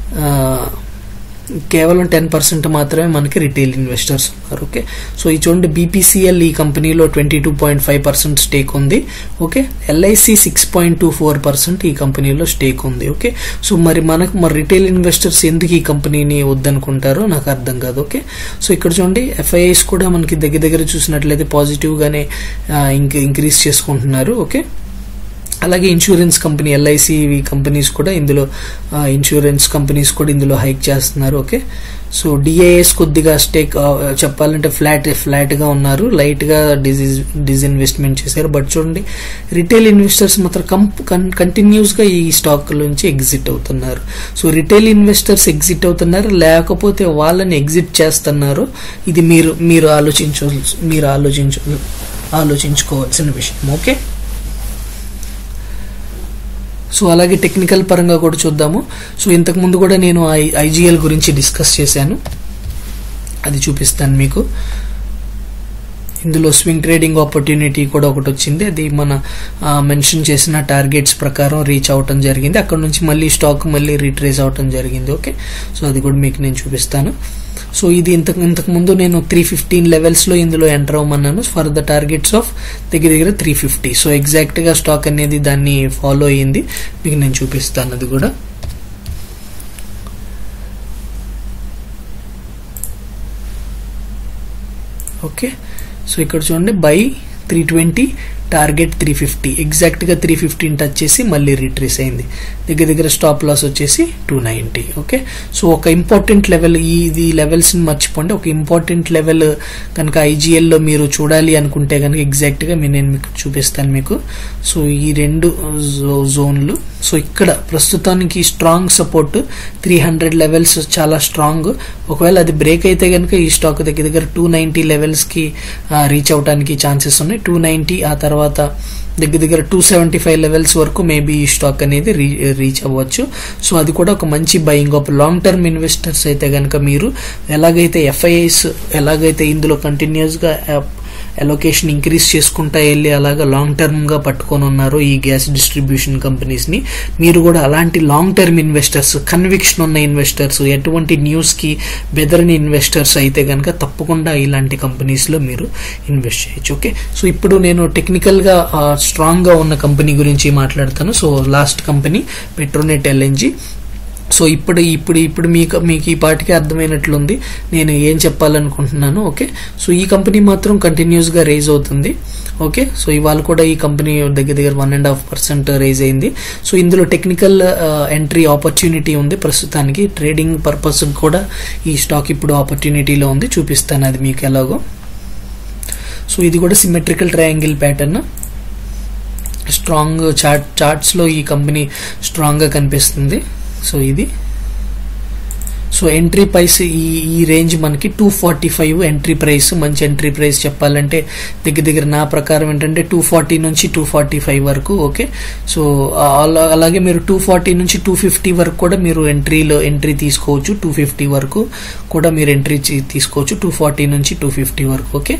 కేవలం టెన్ పర్సెంట్ మాత్రమే మనకి రిటైల్ ఇన్వెస్టర్స్ ఉన్నారు ఓకే సో ఈ చూడండి బీపీసీఎల్ ఈ కంపెనీలో twenty two point five percent stake ఉంది okay LIC six point two four percent ఈ కంపెనీలో స్టేక్ ఉంది ఓకే సో మరి మనకు మరి రిటైల్ ఇన్వెస్టర్స్ ఎందుకు ఈ కంపెనీని వద్దనుకుంటారో నాకు అర్థం కాదు ఓకే సో ఇక్కడ చూడండి ఎఫ్ఐఎస్ కూడా మనకి దగ్గర దగ్గర చూసినట్లయితే పాజిటివ్ గానే ఇంక ఇంక్రీజ్ చేసుకుంటున్నారు ఓకే అలాగే ఇన్సూరెన్స్ కంపెనీ ఎల్ఐసి కంపెనీస్ కూడా ఇందులో ఆ, ఇన్సూరెన్స్ కంపెనీస్ కూడా ఇందులో హైక్ చేస్తున్నారు ఓకే సో డిఐఎస్ కొద్దిగా స్టేక్ ఆ, చెప్పాలంటే ఫ్లాట్ ఫ్లాట్ గా ఉన్నారు లైట్ గా డిజిజ్ డిజిన్వెస్ట్మెంట్ చేశారు బట్ చూడండి రిటైల్ ఇన్వెస్టర్స్ మాత్రం కంటిన్యూస్ గా ఈ స్టాక్ నుంచి ఎగ్జిట్ అవుతున్నారు సో రిటైల్ ఇన్వెస్టర్స్ ఎగ్జిట్ అవుతున్నారు లేకపోతే వాళ్ళని ఎగ్జిట్ చేస్తున్నారు ఇది మీరు మీరు ఆలోచించ మీరు ఆలోచించ ఆలోచించుకోవాల్సిన విషయం ఓకే సో అలాగే టెక్నికల్ పరంగా కూడా చూద్దాము సో ఇంతకు ముందు కూడా నేను ఐ ఐజీఎల్ గురించి డిస్కస్ చేశాను అది చూపిస్తాను మీకు ఇందులో స్వింగ్ ట్రేడింగ్ ఆపర్చునిటీ కూడా ఒకటి వచ్చింది అది మన మెన్షన్ చేసిన టార్గెట్స్ ప్రకారం రీచ్ అవటం జరిగింది అక్కడ నుంచి మళ్ళీ స్టాక్ మళ్ళీ రీట్రేస్ అవటం జరిగింది ఓకే సో అది కూడా మీకు నేను చూపిస్తాను సో ఇది ఇంతకు ఇంతకు ముందు నేను త్రీ ఫిఫ్టీన్ లెవెల్స్ లో ఇందులో ఎంటర్ అవ్వమన్నాను ఫర్ ద టార్గెట్స్ ఆఫ్ దగ్గర దగ్గర త్రీ ఫిఫ్టీ సో ఎగ్జాక్ట్ గా స్టాక్ అనేది దాన్ని ఫాలో అయ్యింది మీకు నేను చూపిస్తాను అది కూడా ఓకే సో ఇక్కడ చూడండి buy three twenty target three fifty ఎగ్జాక్ట్గా త్రీ ఫిఫ్టీని టచ్ చేసి మళ్ళీ రిట్రీస్ అయింది దగ్గర దగ్గర స్టాప్ లాస్ వచ్చేసి టూ నైంటీ ఓకే సో ఒక ఇంపార్టెంట్ లెవెల్ ఈ ఇది లెవెల్స్ని మర్చిపోండి ఒక ఇంపార్టెంట్ లెవెల్ కనుక ఐజీఎల్లో మీరు చూడాలి అనుకుంటే కనుక ఎగ్జాక్ట్గా మీ- నేను మీకు చూపిస్తాను మీకు సో ఈ రెండు జో- జోన్లు సో ఇక్కడ ప్రస్తుతానికి strong support three hundred levels చాలా స్ట్రాంగ్ ఒకవేళ అది బ్రేక్ అయితే కనుక ఈ స్టాక్ దగ్గర దగ్గర టూ నైంటీ లెవెల్స్కి రీచ్ అవడానికి ఛాన్సెస్ ఉన్నాయి టూ నైంటీ ఆ తర్వాత దగ్గర దగ్గర టూ సెవెంటీ ఫైవ్ లెవెల్స్ వరకు మేబీ ఈ స్టాక్ అనేది రీ రీచ్ అవ్వచ్చు సో అది కూడా ఒక మంచి buying of long term investors అయితే కనుక మీరు ఎలాగైతే ఎఫ్ఐఐస్ ఎలాగైతే ఇందులో కంటిన్యూస్గా అలొకేషన్ ఇంక్రీజ్ చేసుకుంటా వెళ్ళి అలాగా లాంగ్ టర్మ్ గా పట్టుకొని ఉన్నారు ఈ గ్యాస్ డిస్ట్రిబ్యూషన్ కంపెనీస్ ని మీరు కూడా అలాంటి లాంగ్ టర్మ్ ఇన్వెస్టర్స్ కన్విక్షన్ ఉన్న ఇన్వెస్టర్స్ ఎటువంటి న్యూస్ కి బెదరని ఇన్వెస్టర్స్ అయితే కనుక తప్పకుండా ఇలాంటి కంపెనీస్ లో మీరు ఇన్వెస్ట్ చేయొచ్చు ఓకే సో ఇప్పుడు నేను టెక్నికల్ గా స్ట్రాంగ్ గా ఉన్న కంపెనీ గురించి మాట్లాడతాను so last company Petronet LNG so ఇప్పుడు ఇప్పుడు ఇప్పుడు మీకు మీకు ఈ పాటికి అర్థమైనట్లుంది నేను ఏం చెప్పాలనుకుంటున్నాను ఓకే సో ఈ కంపెనీ మాత్రం కంటిన్యూస్ గా రైజ్ అవుతుంది ఓకే సో ఇవాళ కూడా ఈ కంపెనీ దగ్గర దగ్గర one and half percent rise అయింది సో ఇందులో టెక్నికల్ ఎంట్రీ ఆపర్చునిటీ ఉంది ప్రస్తుతానికి ట్రేడింగ్ పర్పస్ కూడా ఈ స్టాక్ ఇప్పుడు ఆపర్చునిటీలో ఉంది చూపిస్తాను అది మీకు ఎలాగో సో ఇది కూడా symmetrical triangle pattern strong chart charts లో ఈ కంపెనీ స్ట్రాంగ్ గా కనిపిస్తుంది సో ఇది సో ఎంట్రీ ప్రైస్ ఈ ఈ రేంజ్ మనకి two forty five entry price మంచి ఎంట్రీ ప్రైస్ చెప్పాలంటే దగ్గర దగ్గర నా ప్రకారం ఏంటంటే టూ ఫార్టీ నుంచి టూ ఫార్టీ ఫైవ్ వరకు ఓకే సో అలా అలాగే మీరు టూ ఫార్టీ నుంచి టూ ఫిఫ్టీ వరకు కూడా మీరు ఎంట్రీలో ఎంట్రీ తీసుకోవచ్చు టూ ఫిఫ్టీ వరకు కూడా మీరు ఎంట్రీ తీసుకోవచ్చు టూ ఫార్టీ నుంచి టూ ఫిఫ్టీ వరకు ఓకే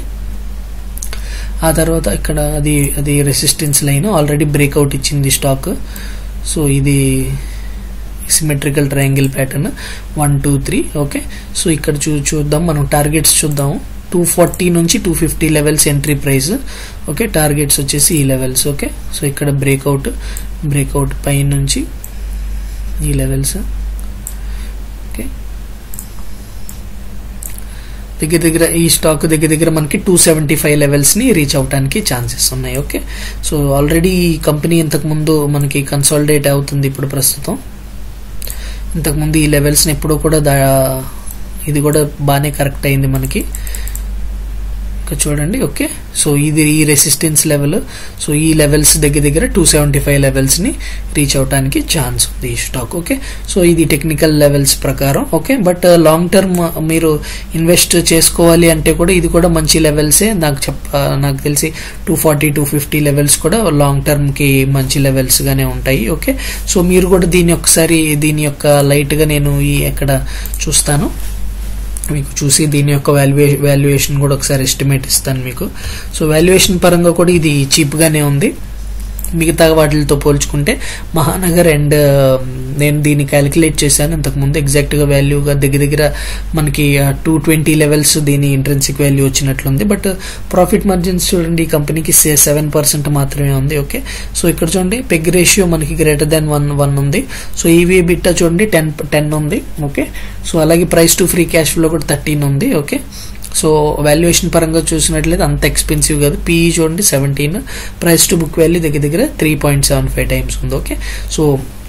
ఆ తర్వాత ఇక్కడ అది అది రెసిస్టెన్స్ లైన్ ఆల్రెడీ బ్రేక్అవుట్ ఇచ్చింది స్టాక్ సో ఇది symmetrical triangle pattern one two three okay so ఇక్కడ చూ చూద్దాం మనం టార్గెట్స్ చూద్దాం టూ ఫార్టీ నుంచి two fifty levels entry price okay targets వచ్చేసి ఈ లెవెల్స్ ఓకే సో ఇక్కడ బ్రేక్అవుట్ బ్రేక్అవుట్ పై నుంచి ఈ లెవెల్స్ ఓకే దగ్గర దగ్గర ఈ స్టాక్ దగ్గర దగ్గర మనకి టూ సెవెంటీ ఫైవ్ లెవెల్స్ ని రీచ్ అవడానికి ఛాన్సెస్ ఉన్నాయి ఓకే సో ఆల్రెడీ ఈ కంపెనీ ఇంతకు ముందు మనకి కన్సాలిడేట్ అవుతుంది ఇప్పుడు ప్రస్తుతం ఇంతకుముందు ఈ లెవెల్స్ని ఎప్పుడూ కూడా దా ఇది కూడా బాగానే కరెక్ట్ అయింది మనకి ఇక్కడ చూడండి ఓకే సో ఇది ఈ రెసిస్టెన్స్ లెవెల్ సో ఈ లెవెల్స్ దగ్గర దగ్గర టూ సెవెంటీ ఫైవ్ లెవెల్స్ని రీచ్ అవడానికి ఛాన్స్ ఉంది ఈ స్టాక్ ఓకే సో ఇది టెక్నికల్ లెవెల్స్ ప్రకారం ఓకే బట్ లాంగ్ టర్మ్ మీరు ఇన్వెస్ట్ చేసుకోవాలి అంటే కూడా ఇది కూడా మంచి లెవెల్సే నాకు చెప్ప నాకు తెలిసి two forty two fifty levels కూడా లాంగ్ టర్మ్కి మంచి లెవెల్స్ గానే ఉంటాయి ఓకే సో మీరు కూడా దీని ఒకసారి దీని యొక్క లైట్గా నేను ఈ ఎక్కడ చూస్తాను మీకు చూసి దీని యొక్క వాల్యువే వాల్యుయేషన్ కూడా ఒకసారి ఎస్టిమేట్ ఇస్తాను మీకు సో వాల్యుయేషన్ పరంగా కూడా ఇది చీప్గానే ఉంది మిగతా వాటితో పోల్చుకుంటే మహానగర్ అండ్ నేను దీన్ని క్యాలిక్యులేట్ చేశాను ఇంతకుముందు ఎగ్జాక్ట్గా వాల్యూగా దగ్గర దగ్గర మనకి టూ ట్వంటీ లెవెల్స్ దీని ఇంట్రెన్సిక్ వాల్యూ వచ్చినట్లుంది బట్ ప్రాఫిట్ మార్జిన్స్ చూడండి ఈ కంపెనీకి సెవెన్ పర్సెంట్ మాత్రమే ఉంది ఓకే సో ఇక్కడ చూడండి పెగ్ రేషియో మనకి గ్రేటర్ దాన్ వన్ వన్ ఉంది సో ఈవీ బిట్టా చూడండి టెన్ టెన్ ఉంది ఓకే సో అలాగే price to free cash flow కూడా థర్టీన్ ఉంది ఓకే సో వాల్యుయేషన్ పరంగా చూసినట్లయితే అంత ఎక్స్పెన్సివ్ కాదు పీఈ చూడండి seventeen price to book value దగ్గర దగ్గర three point seven five times ఉంది ఓకే సో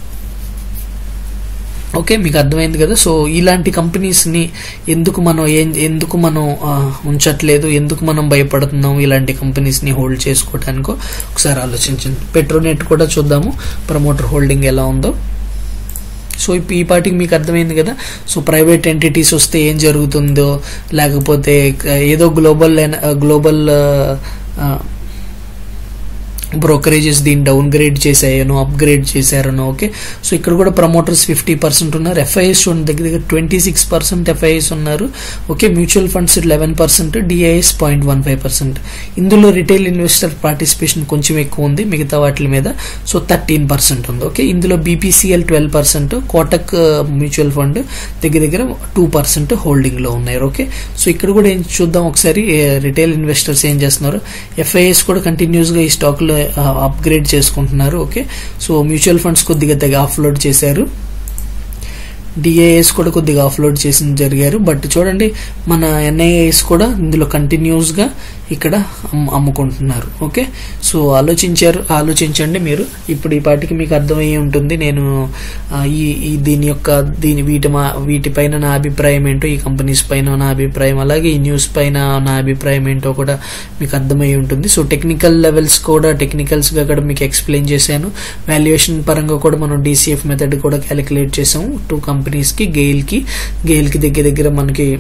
ఓకే మీకు అర్థమైంది కదా సో ఇలాంటి కంపెనీస్ని ఎందుకు మనం ఏం ఎందుకు మనం ఆ, ఉంచట్లేదు ఎందుకు మనం భయపడుతున్నాం ఇలాంటి కంపెనీస్ని హోల్డ్ చేసుకోవడానికో ఒకసారి ఆలోచించండి పెట్రోనెట్ కూడా చూద్దాము ప్రమోటర్ హోల్డింగ్ ఎలా ఉందో సో ఇప్పుడు ఈ పాటికి మీకు అర్థమైంది కదా సో ప్రైవేట్ ఎంటిటీస్ వస్తే ఏం జరుగుతుందో లేకపోతే ఏదో గ్లోబల్ గ్లోబల్ బ్రోకరేజెస్ దీన్ని డౌన్ గ్రేడ్ చేసాయనో అప్గ్రేడ్ చేశారనో ఓకే సో ఇక్కడ కూడా ప్రమోటర్స్ ఫిఫ్టీ పర్సెంట్ ఉన్నారు ఎఫ్ఐఎస్ దగ్గర దగ్గర ట్వంటీ సిక్స్ పర్సెంట్ ఎఫ్ఐఎస్ ఉన్నారు okay mutual funds eleven percent DIs point one five percent ఇందులో రిటైల్ ఇన్వెస్టర్ పార్టిసిపేషన్ కొంచెం ఎక్కువ ఉంది మిగతా వాటి మీద సో థర్టీన్ పర్సెంట్ ఉంది ఓకే ఇందులో BPCL twelve percent Kotak mutual fund దగ్గర దగ్గర టూ పర్సెంట్ హోల్డింగ్ లో ఉన్నారు ఓకే సో ఇక్కడ కూడా ఏం చూద్దాం ఒకసారి రిటైల్ ఇన్వెస్టర్స్ ఏం చేస్తున్నారు ఎఫ్ఐఎస్ కూడా కంటిన్యూస్ గా ఈ స్టాక్ లో అప్గ్రేడ్ చేసుకుంటున్నారు ఓకే సో మ్యూచువల్ ఫండ్స్ కొద్దిగా తెగ ఆఫ్లోడ్ చేశారు డిఐఎస్ కూడా కొద్దిగా ఆఫ్లోడ్ చేసిన జరిగారు బట్ చూడండి మన ఎన్ఐఏఎస్ కూడా ఇందులో కంటిన్యూస్ గా ఇక్కడ అమ్ము- అమ్ముకుంటున్నారు ఓకే సో ఆలోచించారు ఆలోచించండి మీరు ఇప్పుడు ఈ పాటికి మీకు అర్థమయ్యి ఉంటుంది నేను ఆ, ఈ ఈ దీని యొక్క దీని వీటి మా వీటిపైన నా అభిప్రాయం ఏంటో ఈ కంపెనీస్ పైన నా అభిప్రాయం అలాగే ఈ న్యూస్ పైన నా అభిప్రాయం ఏంటో కూడా మీకు అర్థమై ఉంటుంది సో టెక్నికల్ లెవెల్స్ కూడా టెక్నికల్స్ గా కూడా మీకు ఎక్స్ప్లెయిన్ చేశాను వాల్యుయేషన్ పరంగా కూడా మనం డీసీఎఫ్ మెథడ్ కూడా క్యాలిక్యులేట్ చేసాము టూ కంపెనీస్ కి గెయిల్ కి గెయిల్ కి దగ్గర దగ్గర మనకి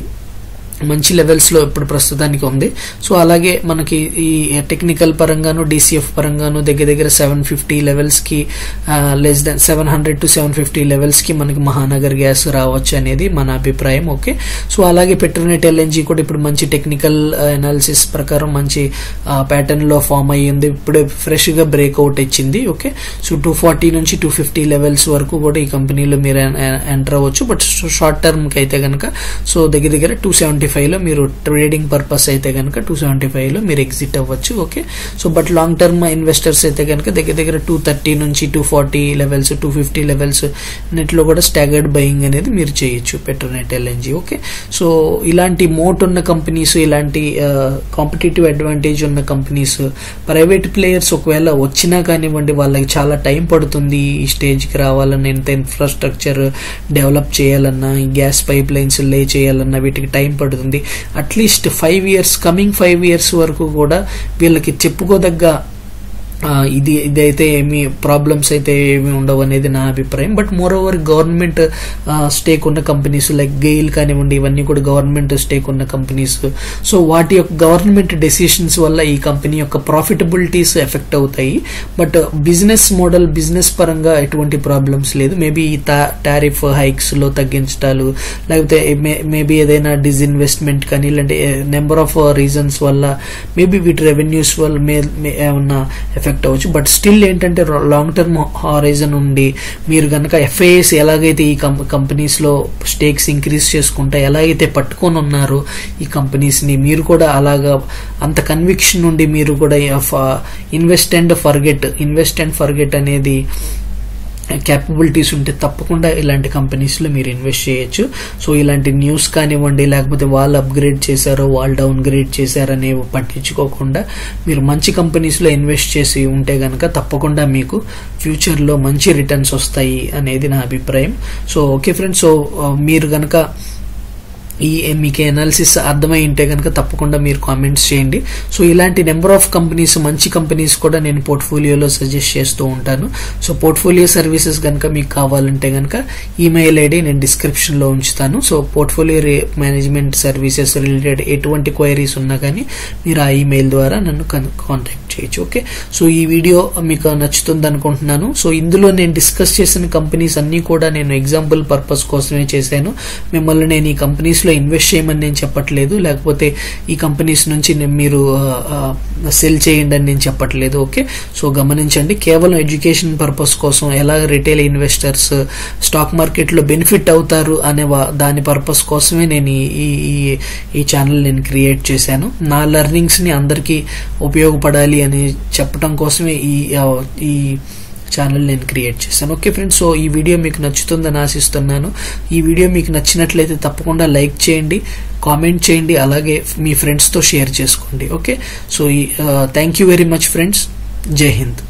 మంచి లెవెల్స్ లో ఇప్పుడు ప్రస్తుతానికి ఉంది సో అలాగే మనకి ఈ టెక్నికల్ పరంగాను డిసిఎఫ్ పరంగాను దగ్గర దగ్గర సెవెన్ ఫిఫ్టీ లెవెల్స్ కి less than seven hundred to seven fifty levels కి మనకి మహానగర్ గ్యాస్ రావచ్చు అనేది మన అభిప్రాయం ఓకే సో అలాగే పెట్రోనెట్ ఎల్ఎన్జీ కూడా ఇప్పుడు మంచి టెక్నికల్ అనాలిసిస్ ప్రకారం మంచి ప్యాటర్న్ లో ఫామ్ అయ్యింది ఇప్పుడే ఫ్రెష్ గా బ్రేక్అవుట్ ఇచ్చింది ఓకే సో టూ ఫార్టీ నుంచి టూ ఫిఫ్టీ లెవెల్స్ వరకు కూడా ఈ కంపెనీలో మీరు ఎంటర్ అవ్వచ్చు బట్ షార్ట్ టర్మ్ కి అయితే కనుక సో దగ్గర దగ్గర టూ సెవెంటీ ఫైవ్ లో మీరు ట్రేడింగ్ పర్పస్ అయితే కనుక టూ సెవెంటీ ఫైవ్ లో మీరు ఎగ్జిట్ అవ్వచ్చు okay so but long term investors అయితే కనుక దగ్గర దగ్గర టూ థర్టీ నుంచి two forty levels two fifty levels నెట్లో కూడా స్టాగర్డ్ బయింగ్ అనేది మీరు చేయొచ్చు పెట్రోనెట్ ఎల్ఎన్జీ ఓకే సో ఇలాంటి మోట్ ఉన్న కంపెనీస్ ఇలాంటి కాంపిటేటివ్ అడ్వాంటేజ్ ఉన్న కంపెనీస్ ప్రైవేట్ ప్లేయర్స్ ఒకవేళ వచ్చినా కానివ్వండి వాళ్ళకి చాలా టైం పడుతుంది ఈ స్టేజ్కి రావాలన్నా ఇంత ఇన్ఫ్రాస్ట్రక్చర్ డెవలప్ చేయాలన్నా ఈ గ్యాస్ పైప్ లైన్స్ లే చేయాలన్నా వీటికి టైం పడుతుంది at least five years coming five years వరకు కూడా వీళ్ళకి చెప్పుకోదగ్గ ఆ, ఇది ఇదైతే ఏమి ప్రాబ్లమ్స్ అయితే ఏమి ఉండవు అనేది నా అభిప్రాయం but moreover government stake ఉన్న కంపెనీస్ లైక్ గెయిల్ కానివ్వండి ఇవన్నీ కూడా గవర్నమెంట్ స్టేక్ ఉన్న కంపెనీస్ సో వాటి యొక్క గవర్నమెంట్ డెసిషన్స్ వల్ల ఈ కంపెనీ యొక్క ప్రాఫిటబిలిటీస్ ఎఫెక్ట్ అవుతాయి బట్ బిజినెస్ మోడల్ బిజినెస్ పరంగా ఎటువంటి ప్రాబ్లమ్స్ లేదు మేబీ ఈ టారిఫ్ హైక్స్ లో తగ్గించడాలు లేకపోతే మేబీ ఏదైనా డిస్ఇన్వెస్ట్మెంట్ కానీ ఇలాంటి నెంబర్ ఆఫ్ రీజన్స్ వల్ల మేబీ వీటి రెవెన్యూస్ వల్ల మే మే- ఏమన్నా ఎఫెక్ట్ అవ్వచ్చు బట్ స్టిల్ ఏంటంటే లాంగ్ టర్మ్ హారైజన్ ఉండి మీరు గనక ఎఫ్ఐఎస్ ఎలాగైతే ఈ కంపెనీస్ లో స్టేక్స్ ఇంక్రీజ్ చేసుకుంటా ఎలాగైతే పట్టుకొని ఉన్నారో ఈ కంపెనీస్ ని మీరు కూడా అలాగా అంత కన్విక్షన్ నుండి మీరు కూడా invest and forget invest and forget అనేది క్యాపబిలిటీస్ ఉంటే తప్పకుండా ఇలాంటి కంపెనీస్లో మీరు ఇన్వెస్ట్ చేయొచ్చు సో ఇలాంటి న్యూస్ కానివ్వండి లేకపోతే వాళ్ళు అప్గ్రేడ్ చేశారో వాళ్ళు డౌన్ గ్రేడ్ చేశారనే పట్టించుకోకుండా మీరు మంచి కంపెనీస్లో ఇన్వెస్ట్ చేసి ఉంటే గనక తప్పకుండా మీకు ఫ్యూచర్లో మంచి రిటర్న్స్ వస్తాయి అనేది నా అభిప్రాయం సో ఓకే ఫ్రెండ్స్ సో ఆ, మీరు గనక ఈ మీకు ఎనాలిసిస్ అర్థమై ఉంటే కనుక తప్పకుండా మీరు కామెంట్స్ చేయండి సో ఇలాంటి నెంబర్ ఆఫ్ కంపెనీస్ మంచి కంపెనీస్ కూడా నేను పోర్ట్ఫోలియోలో సజెస్ట్ చేస్తూ ఉంటాను సో పోర్ట్ఫోలియో సర్వీసెస్ కనుక మీకు కావాలంటే కనుక ఈమెయిల్ ఐడి నేను డిస్క్రిప్షన్ లో ఉంచుతాను so portfolio management services related ఎటువంటి క్వైరీస్ ఉన్నా కానీ మీరు ఆ ఈమెయిల్ ద్వారా నన్ను కాంటాక్ట్ చేయొచ్చు ఓకే సో ఈ వీడియో మీకు నచ్చుతుంది అనుకుంటున్నాను సో ఇందులో నేను డిస్కస్ చేసిన కంపెనీస్ అన్ని కూడా నేను ఎగ్జాంపుల్ పర్పస్ కోసమే చేశాను మిమ్మల్ని నేను ఈ కంపెనీస్ లో ఇన్వెస్ట్ చేయమని నేను చెప్పట్లేదు లేకపోతే ఈ కంపెనీస్ నుంచి నేను మీరు సెల్ చేయండి అని నేను చెప్పట్లేదు ఓకే సో గమనించండి కేవలం ఎడ్యుకేషన్ పర్పస్ కోసం ఎలా రిటైల్ ఇన్వెస్టర్స్ స్టాక్ మార్కెట్ లో బెనిఫిట్ అవుతారు అనే వా- దాని పర్పస్ కోసమే నేను ఈ- ఈ ఈ- ఈ ఛానల్ నేను క్రియేట్ చేశాను నా లెర్నింగ్స్ ని అందరికీ ఉపయోగపడాలి అని చెప్పడం కోసమే ఈ ఆ, ఈ ఛానల్ నేను క్రియేట్ చేశాను ఓకే ఫ్రెండ్స్ సో ఈ వీడియో మీకు నచ్చుతుందని ఆశిస్తున్నాను ఈ వీడియో మీకు నచ్చినట్లయితే తప్పకుండా లైక్ చేయండి కామెంట్ చేయండి అలాగే మీ ఫ్రెండ్స్తో షేర్ చేసుకోండి okay so thank you very much friends జై హింద్